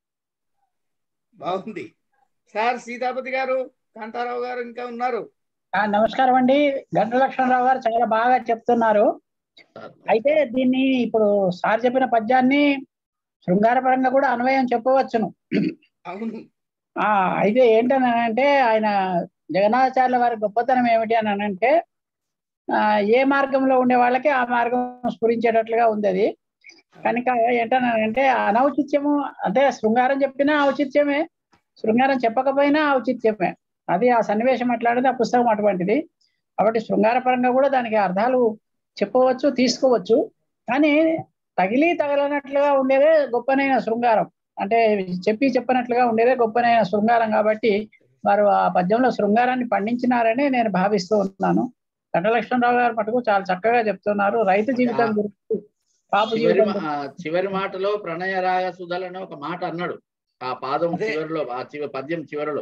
బాగుంది సార్ సీతాపతి గారు కాంతారావు గారు ఇంకా ఉన్నారు ఆ, నమస్కారం అండి గంట లక్ష్మణరావు గారు చాలా బాగా చెప్తున్నారు అయితే దీన్ని ఇప్పుడు సార్ చెప్పిన పద్యాన్ని శృంగారపరంగా కూడా అన్వయం చెప్పవచ్చును అవును ఆ అయితే ఏంటని అంటే ఆయన జగన్నాచార్యుల వారి గొప్పతనం ఏమిటి అని అంటే ఆ, ఏ మార్గంలో ఉండే వాళ్ళకి ఆ మార్గం స్ఫురించేటట్లుగా ఉంది అది కనుక ఏంటనంటే అనౌచిత్యము అంటే శృంగారం చెప్పినా ఔచిత్యమే శృంగారం చెప్పకపోయినా ఔచిత్యమే అది ఆ సన్నివేశం అట్లాంటిది ఆ పుస్తకం అటువంటిది కాబట్టి శృంగార పరంగా కూడా దానికి అర్థాలు చెప్పవచ్చు తీసుకోవచ్చు కానీ తగిలి తగలనట్లుగా ఉండేదే గొప్పనైన శృంగారం అంటే చెప్పి చెప్పనట్లుగా ఉండేదే గొప్పనైన శృంగారం కాబట్టి వారు ఆ పద్యంలో శృంగారాన్ని పండించినారని నేను భావిస్తూ ఉన్నాను కంఠలక్ష్మణరావు గారు మటుకు చాలా చక్కగా చెప్తున్నారు రైతు జీవితం గురించి పాపు చివరి జీవితం మా- ఆ చివరి మాటలో ప్రణయ రాగ సుధలని ఒక మాట అన్నాడు ఆ పాదం అదే. చివరిలో ఆ చివ పద్యం చివరిలో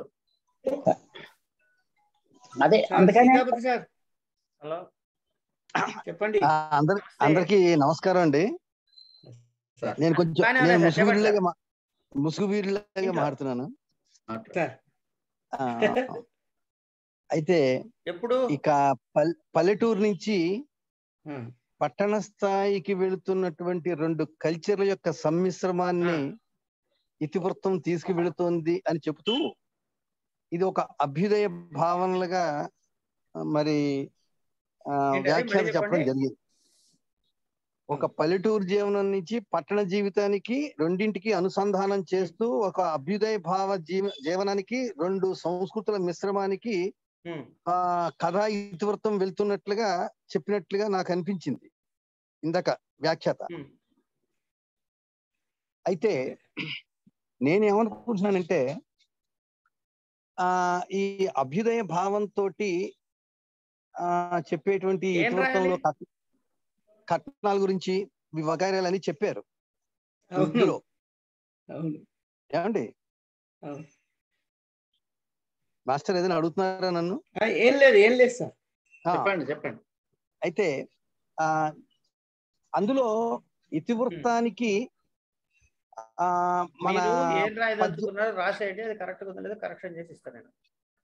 అదే సార్, అందుకని సీతాపతి సార్ హలో చెప్పండి ఆ, అందరి అందరికి నమస్కారం అండి సార్ నేను కొంచెం బాగానే నేను ఉన్నా సార్, చెప్పండి ముసుగురిలాగా మా- ముసుగువీరులాగా ఇంకా. మాట్లాడుతున్నాను సార్ ఆ, అయితే ఎప్పుడు ఇక పల్- పల్లెటూరు నుంచి ఉమ్, పట్టణ స్థాయికి వెళుతున్నటువంటి రెండు కల్చర్ల యొక్క సమ్మిశ్రమాన్ని ఇతివృత్తం తీసుకువెళుతోంది అని చెబుతూ ఇది ఒక అభ్యుదయ భావనలుగా ఆ, మరి ఆ, ఏంటది? వ్యాఖ్యాత మళ్ళీ చెప్పడం చెప్పండి. జరిగింది ఒక పల్లెటూరు జీవనం నుంచి పట్టణ జీవితానికి రెండింటికి అనుసంధానం చేస్తూ ఒక అభ్యుదయ భావ జీవ జీవనానికి రెండు సంస్కృతుల మిశ్రమానికి ఉమ్, ఆ కథ ఇతివృత్తం వెళ్తున్నట్లుగా చెప్పినట్లుగా నాకు అనిపించింది ఇందాక వ్యాఖ్యాత ఉమ్. అయితే నేనేమనుకుంటున్నానంటే ఆ ఈ అభ్యుదయ భావంతో ఆ చెప్పేటువంటి ఏం ఇతివృత్తంలో రాయాలి? కట్- కట్నాల గురించి వగైరాలని చెప్పారు అవును ఇందులో అవును ఏమండి అవును. మాస్టర్ ఏదైనా అడుగుతున్నారా నన్ను ఆ, ఏం లేదు ఏం లేదు సార్ ఆ, చెప్పండి చెప్పండి అయితే ఆ అందులో ఇతివృత్తానికి ఆ మన మీరు ఏం పద్య- రాయదలుచుకున్నారో రాసేయండి అది కరెక్ట్ గా ఉందో లేదో కరెక్షన్ చేసి ఇస్తాను నేను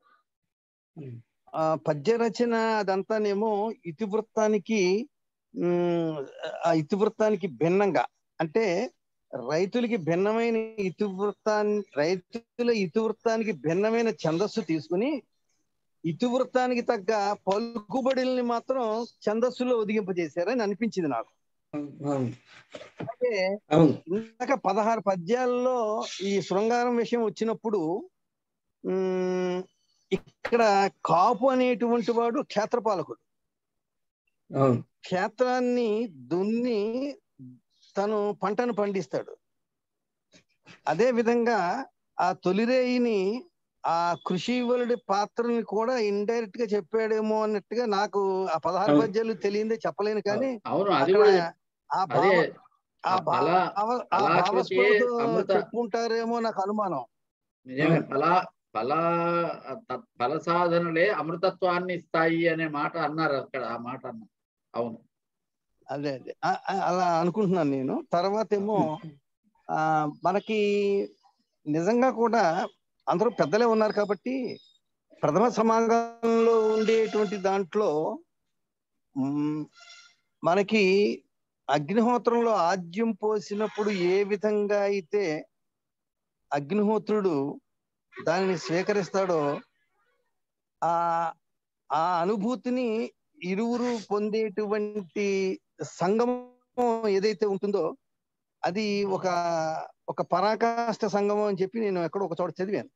ఆ పద్య రచన అదంతానేమో ఇతివృత్తానికి ఉమ్, ఆ ఇతివృత్తానికి భిన్నంగా అంటే రైతులకి భిన్నమైన ఇతివృత్తాన్ని రైతుల ఇతివృత్తానికి భిన్నమైన ఛందస్సు తీసుకుని ఇతివృత్తానికి తగ్గ పలుకుబడుల్ని మాత్రం ఛందస్సులో ఒదిగింపజేశారని అనిపించింది నాకు అవును అంటే అవును ఇందాక పదహారు పద్యాల్లో ఈ శృంగారం విషయం వచ్చినప్పుడు ఉమ్, ఇక్కడ కాపు అనేటువంటి వాడు క్షేత్రపాలకుడు అవును క్షేత్రాన్ని దున్ని తను పంటను పండిస్తాడు అదే విధంగా ఆ తొలిరేయిని ఆ కృషివలుడి పాత్రని కూడా ఇండైరెక్ట్ గా చెప్పాడేమో అన్నట్టుగా నాకు ఆ పదహారు అవును. పద్యాలు తెలియందే చెప్పలేను కానీ అవును అది అక్కడ కూడా ఆ అదే భావ ఆ ఆ భావ ఫల- భావ- ఆ ఫలాకృతి భావస్ఫూర్తితో అమృత చెప్పుకుంటారేమో నాకు అనుమానం నిజంగా ఫల ఫల త- ఫల సాధనలే అమృతత్వాన్ని ఇస్తాయి అనే మాట అన్నారు అక్కడ ఆ మాట అన్నారు అవును అదే అదే ఆ- ఆ- అలా అనుకుంటున్నాను నేను తర్వాత ఏమో ఆ మనకి నిజంగా కూడా అందరూ పెద్దలే ఉన్నారు కాబట్టి ప్రథమ సమాగంలో ఉండేటువంటి దాంట్లో మ్, మనకి అగ్నిహోత్రంలో ఆద్యం పోసినప్పుడు ఏ విధంగా అయితే అగ్నిహోత్రుడు దానిని స్వీకరిస్తాడో ఆ ఆ అనుభూతిని ఇరువురు పొందేటువంటి సంగమం ఏదైతే ఉంటుందో అది ఒక ఒక పరాకాష్ట సంగమం అని చెప్పి నేను ఎక్కడో ఒక చోట చదివాను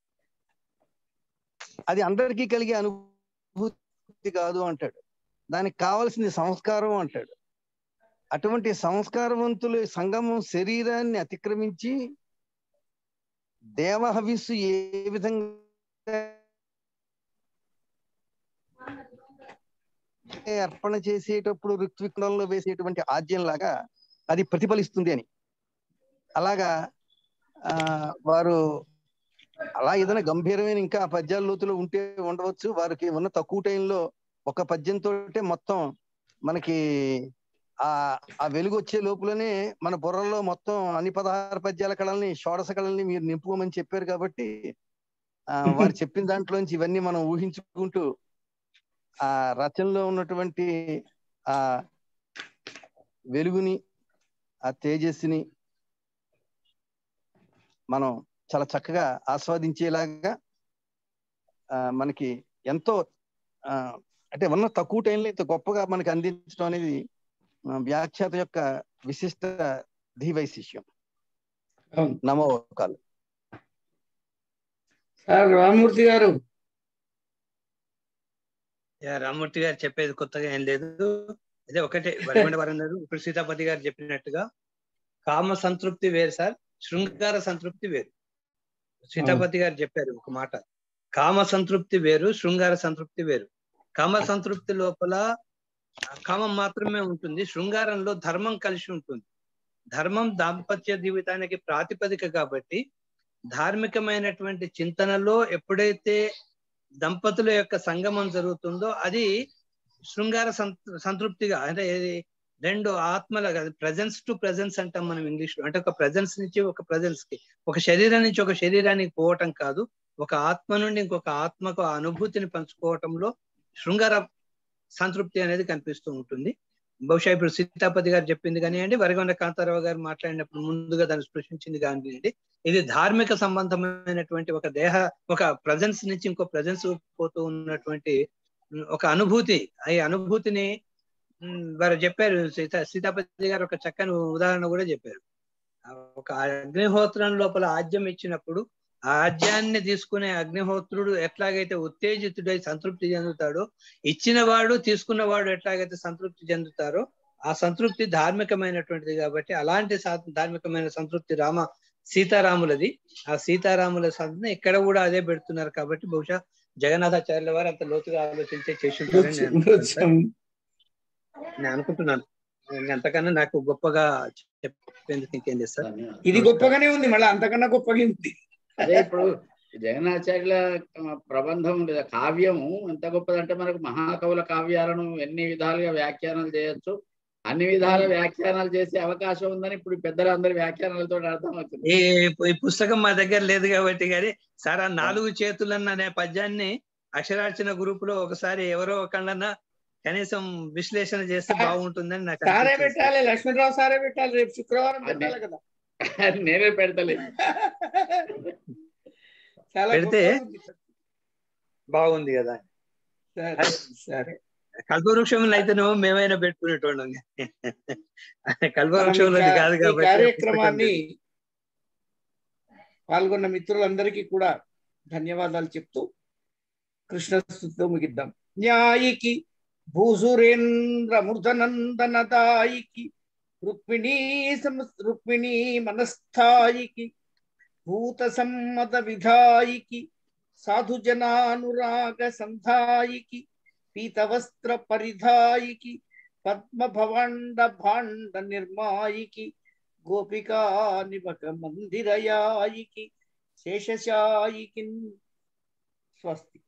అది అందరికీ కలిగే అనుభూతి కాదు అంటాడు దానికి కావాల్సింది సంస్కారం అంటాడు అటువంటి సంస్కారవంతుల సంగమం శరీరాన్ని అతిక్రమించి దేవహవిస్సు ఏ విధంగా అర్పణ చేసేటప్పుడు ఋత్వికుండంలో వేసేటువంటి ఆద్యం లాగా అది ప్రతిఫలిస్తుంది అని అలాగా ఆ వారు అలా ఏదైనా గంభీరమైన ఇంకా ఆ పద్యాల లోతులో ఉంటే ఉండవచ్చు వారికి ఉన్న తక్కువ టైంలో ఒక పద్యంతో మొత్తం మనకి ఆ ఆ వెలుగు వచ్చే లోపులనే మన బుర్రలో మొత్తం అన్ని పదహారు పద్యాల కళల్ని షోడశ కళల్ని మీరు నింపుకోమని చెప్పారు కాబట్టి ఆ వారు చెప్పిన దాంట్లోంచి ఇవన్నీ మనం ఊహించుకుంటూ ఆ రచనలో ఉన్నటువంటి ఆ వెలుగుని ఆ తేజస్సుని మనం చాలా చక్కగా ఆస్వాదించేలాగా ఆ మనకి ఎంతో ఆ అంటే ఉన్న తక్కువ టైంలో ఇంత గొప్పగా మనకి అందించడం అనేది ఆ, వ్యాఖ్యాత యొక్క విశిష్ట ధీవైశిష్యం అవును. నమోకాలు సార్ రామమూర్తి గారు యా, రామ్మూర్తి గారు చెప్పేది కొత్తగా ఏం లేదు అదే ఒకటే వరికొండ వారన్నారు ఇప్పుడు సీతాపతి గారు చెప్పినట్టుగా కామ సంతృప్తి వేరు సార్ శృంగార సంతృప్తి వేరు సీతాపతి గారు చెప్పారు ఒక మాట కామ సంతృప్తి వేరు శృంగార సంతృప్తి వేరు కామ సంతృప్తి లోపల కామం మాత్రమే ఉంటుంది శృంగారంలో ధర్మం కలిసి ఉంటుంది ధర్మం దాంపత్య జీవితానికి ప్రాతిపదిక కాబట్టి ధార్మికమైనటువంటి చింతనలో ఎప్పుడైతే దంపతుల యొక్క సంగమం జరుగుతుందో అది శృంగార సంతృ- సంతృప్తిగా అంటే ఇది రెండు ఆత్మల ప్రజెన్స్ టు ప్రజెన్స్ అంటాం మనం ఇంగ్లీష్ లో అంటే ఒక ప్రజెన్స్ నుంచి ఒక ప్రజెన్స్ కి ఒక శరీరం నుంచి ఒక శరీరానికి పోవటం కాదు ఒక ఆత్మ నుండి ఇంకొక ఆత్మకు ఆ అనుభూతిని పంచుకోవటంలో శృంగార సంతృప్తి అనేది కనిపిస్తూ ఉంటుంది బహుశా ఇప్పుడు సీతాపతి గారు చెప్పింది కానివ్వండి వరగొండ కాంతారావు గారు మాట్లాడినప్పుడు ముందుగా దాన్ని స్పృశించింది కానివ్వండి ఇది ధార్మిక సంబంధమైనటువంటి ఒక దేహ ఒక ప్రజెన్స్ నుంచి ఇంకో ప్రజెన్స్ పోతూ ఉన్నటువంటి ఉమ్, ఒక అనుభూతి ఈ అనుభూతిని ఉమ్, వారు చెప్పారు సీతా సీతాపతి గారు ఒక చక్కని ఉదాహరణ కూడా చెప్పారు ఆ ఒక అగ్నిహోత్రం లోపల ఆజ్యం ఇచ్చినప్పుడు ఆ ఆజ్యాన్ని తీసుకునే అగ్నిహోత్రుడు ఎట్లాగైతే ఉత్తేజితుడై సంతృప్తి చెందుతాడో ఇచ్చిన వాడు తీసుకున్న వాడు ఎట్లాగైతే సంతృప్తి చెందుతారో ఆ సంతృప్తి ధార్మికమైనటువంటిది కాబట్టి అలాంటి సా- ధార్మికమైన సంతృప్తి రామ సీతారాములది ఆ సీతారాముల సంతృప్తిని ఇక్కడ కూడా అదే పెడుతున్నారు కాబట్టి బహుశా జగన్నాథాచార్యుల వారు అంత లోతుగా ఆలోచించే చేసి ఉంటారని నేను అనుకుంటున్నాను సార్. నేను అనుకుంటున్నాను ఇంకా అంతకన్నా నాకు గొప్పగా చెప్పేందుకు ఇంకేం చేస్తారు ఇది గొప్పగానే ఉంది మళ్ళీ అంతకన్నా గొప్పగా ఉంది అదే ఇప్పుడు జగన్నాచార్యుల ఆ, ప్రబంధం లేదా కావ్యము ఎంత గొప్పదంటే మనకు మహాకవుల కావ్యాలను ఎన్ని విధాలుగా వ్యాఖ్యానాలు చేయొచ్చు అన్ని విధాల వ్యాఖ్యానాలు చేసే అవకాశం ఉందని ఇప్పుడు పెద్దలందరి వ్యాఖ్యానాలతో అర్థమవుతుంది ఈ ఈ పుస్తకం మా దగ్గర లేదు కాబట్టి కానీ సార్ ఆ నాలుగు చేతులన్న అనే పద్యాన్ని అక్షరార్చన గ్రూప్ లో ఒకసారి ఎవరో ఒకళ్ళన్నా కనీసం విశ్లేషణ చేస్తే బాగుంటుందని నాకు సారే అనిపించింది సార్. పెట్టాలి లక్ష్మణరావు సారే పెట్టాలి రేపు శుక్రవారం పెట్టాలి కదా నేనే పెడతలేదు చాలా పెడితే గొప్పగా ఉంది. బాగుంది కదా సరే సరే కల్పవృక్షంలో అయితేనేమో మేమైనా పెట్టుకునేటోళ్ళం కల్పవృక్షంలో మనం ఈ కాదు కా- ఈ కాబట్టి కార్యక్రమాన్ని పాల్గొన్న మిత్రులందరికీ కూడా ధన్యవాదాలు చెప్తూ కృష్ణస్థుతితో ముగిద్దాం న్యాయికి భూసురేంద్ర మృదనందనదాయికి రుక్మిణీ సమ రుక్మిణీ మనస్థాయికి భూత సమ్మత విధాయికి సాధు జనానురాగ సంధాయికి పీతవస్త్ర పరిధాయికి పద్మ భవాండ భాండ నిర్మాయికి గోపికా నివక మందిరయాయికి శేషశాయికి స్వస్తి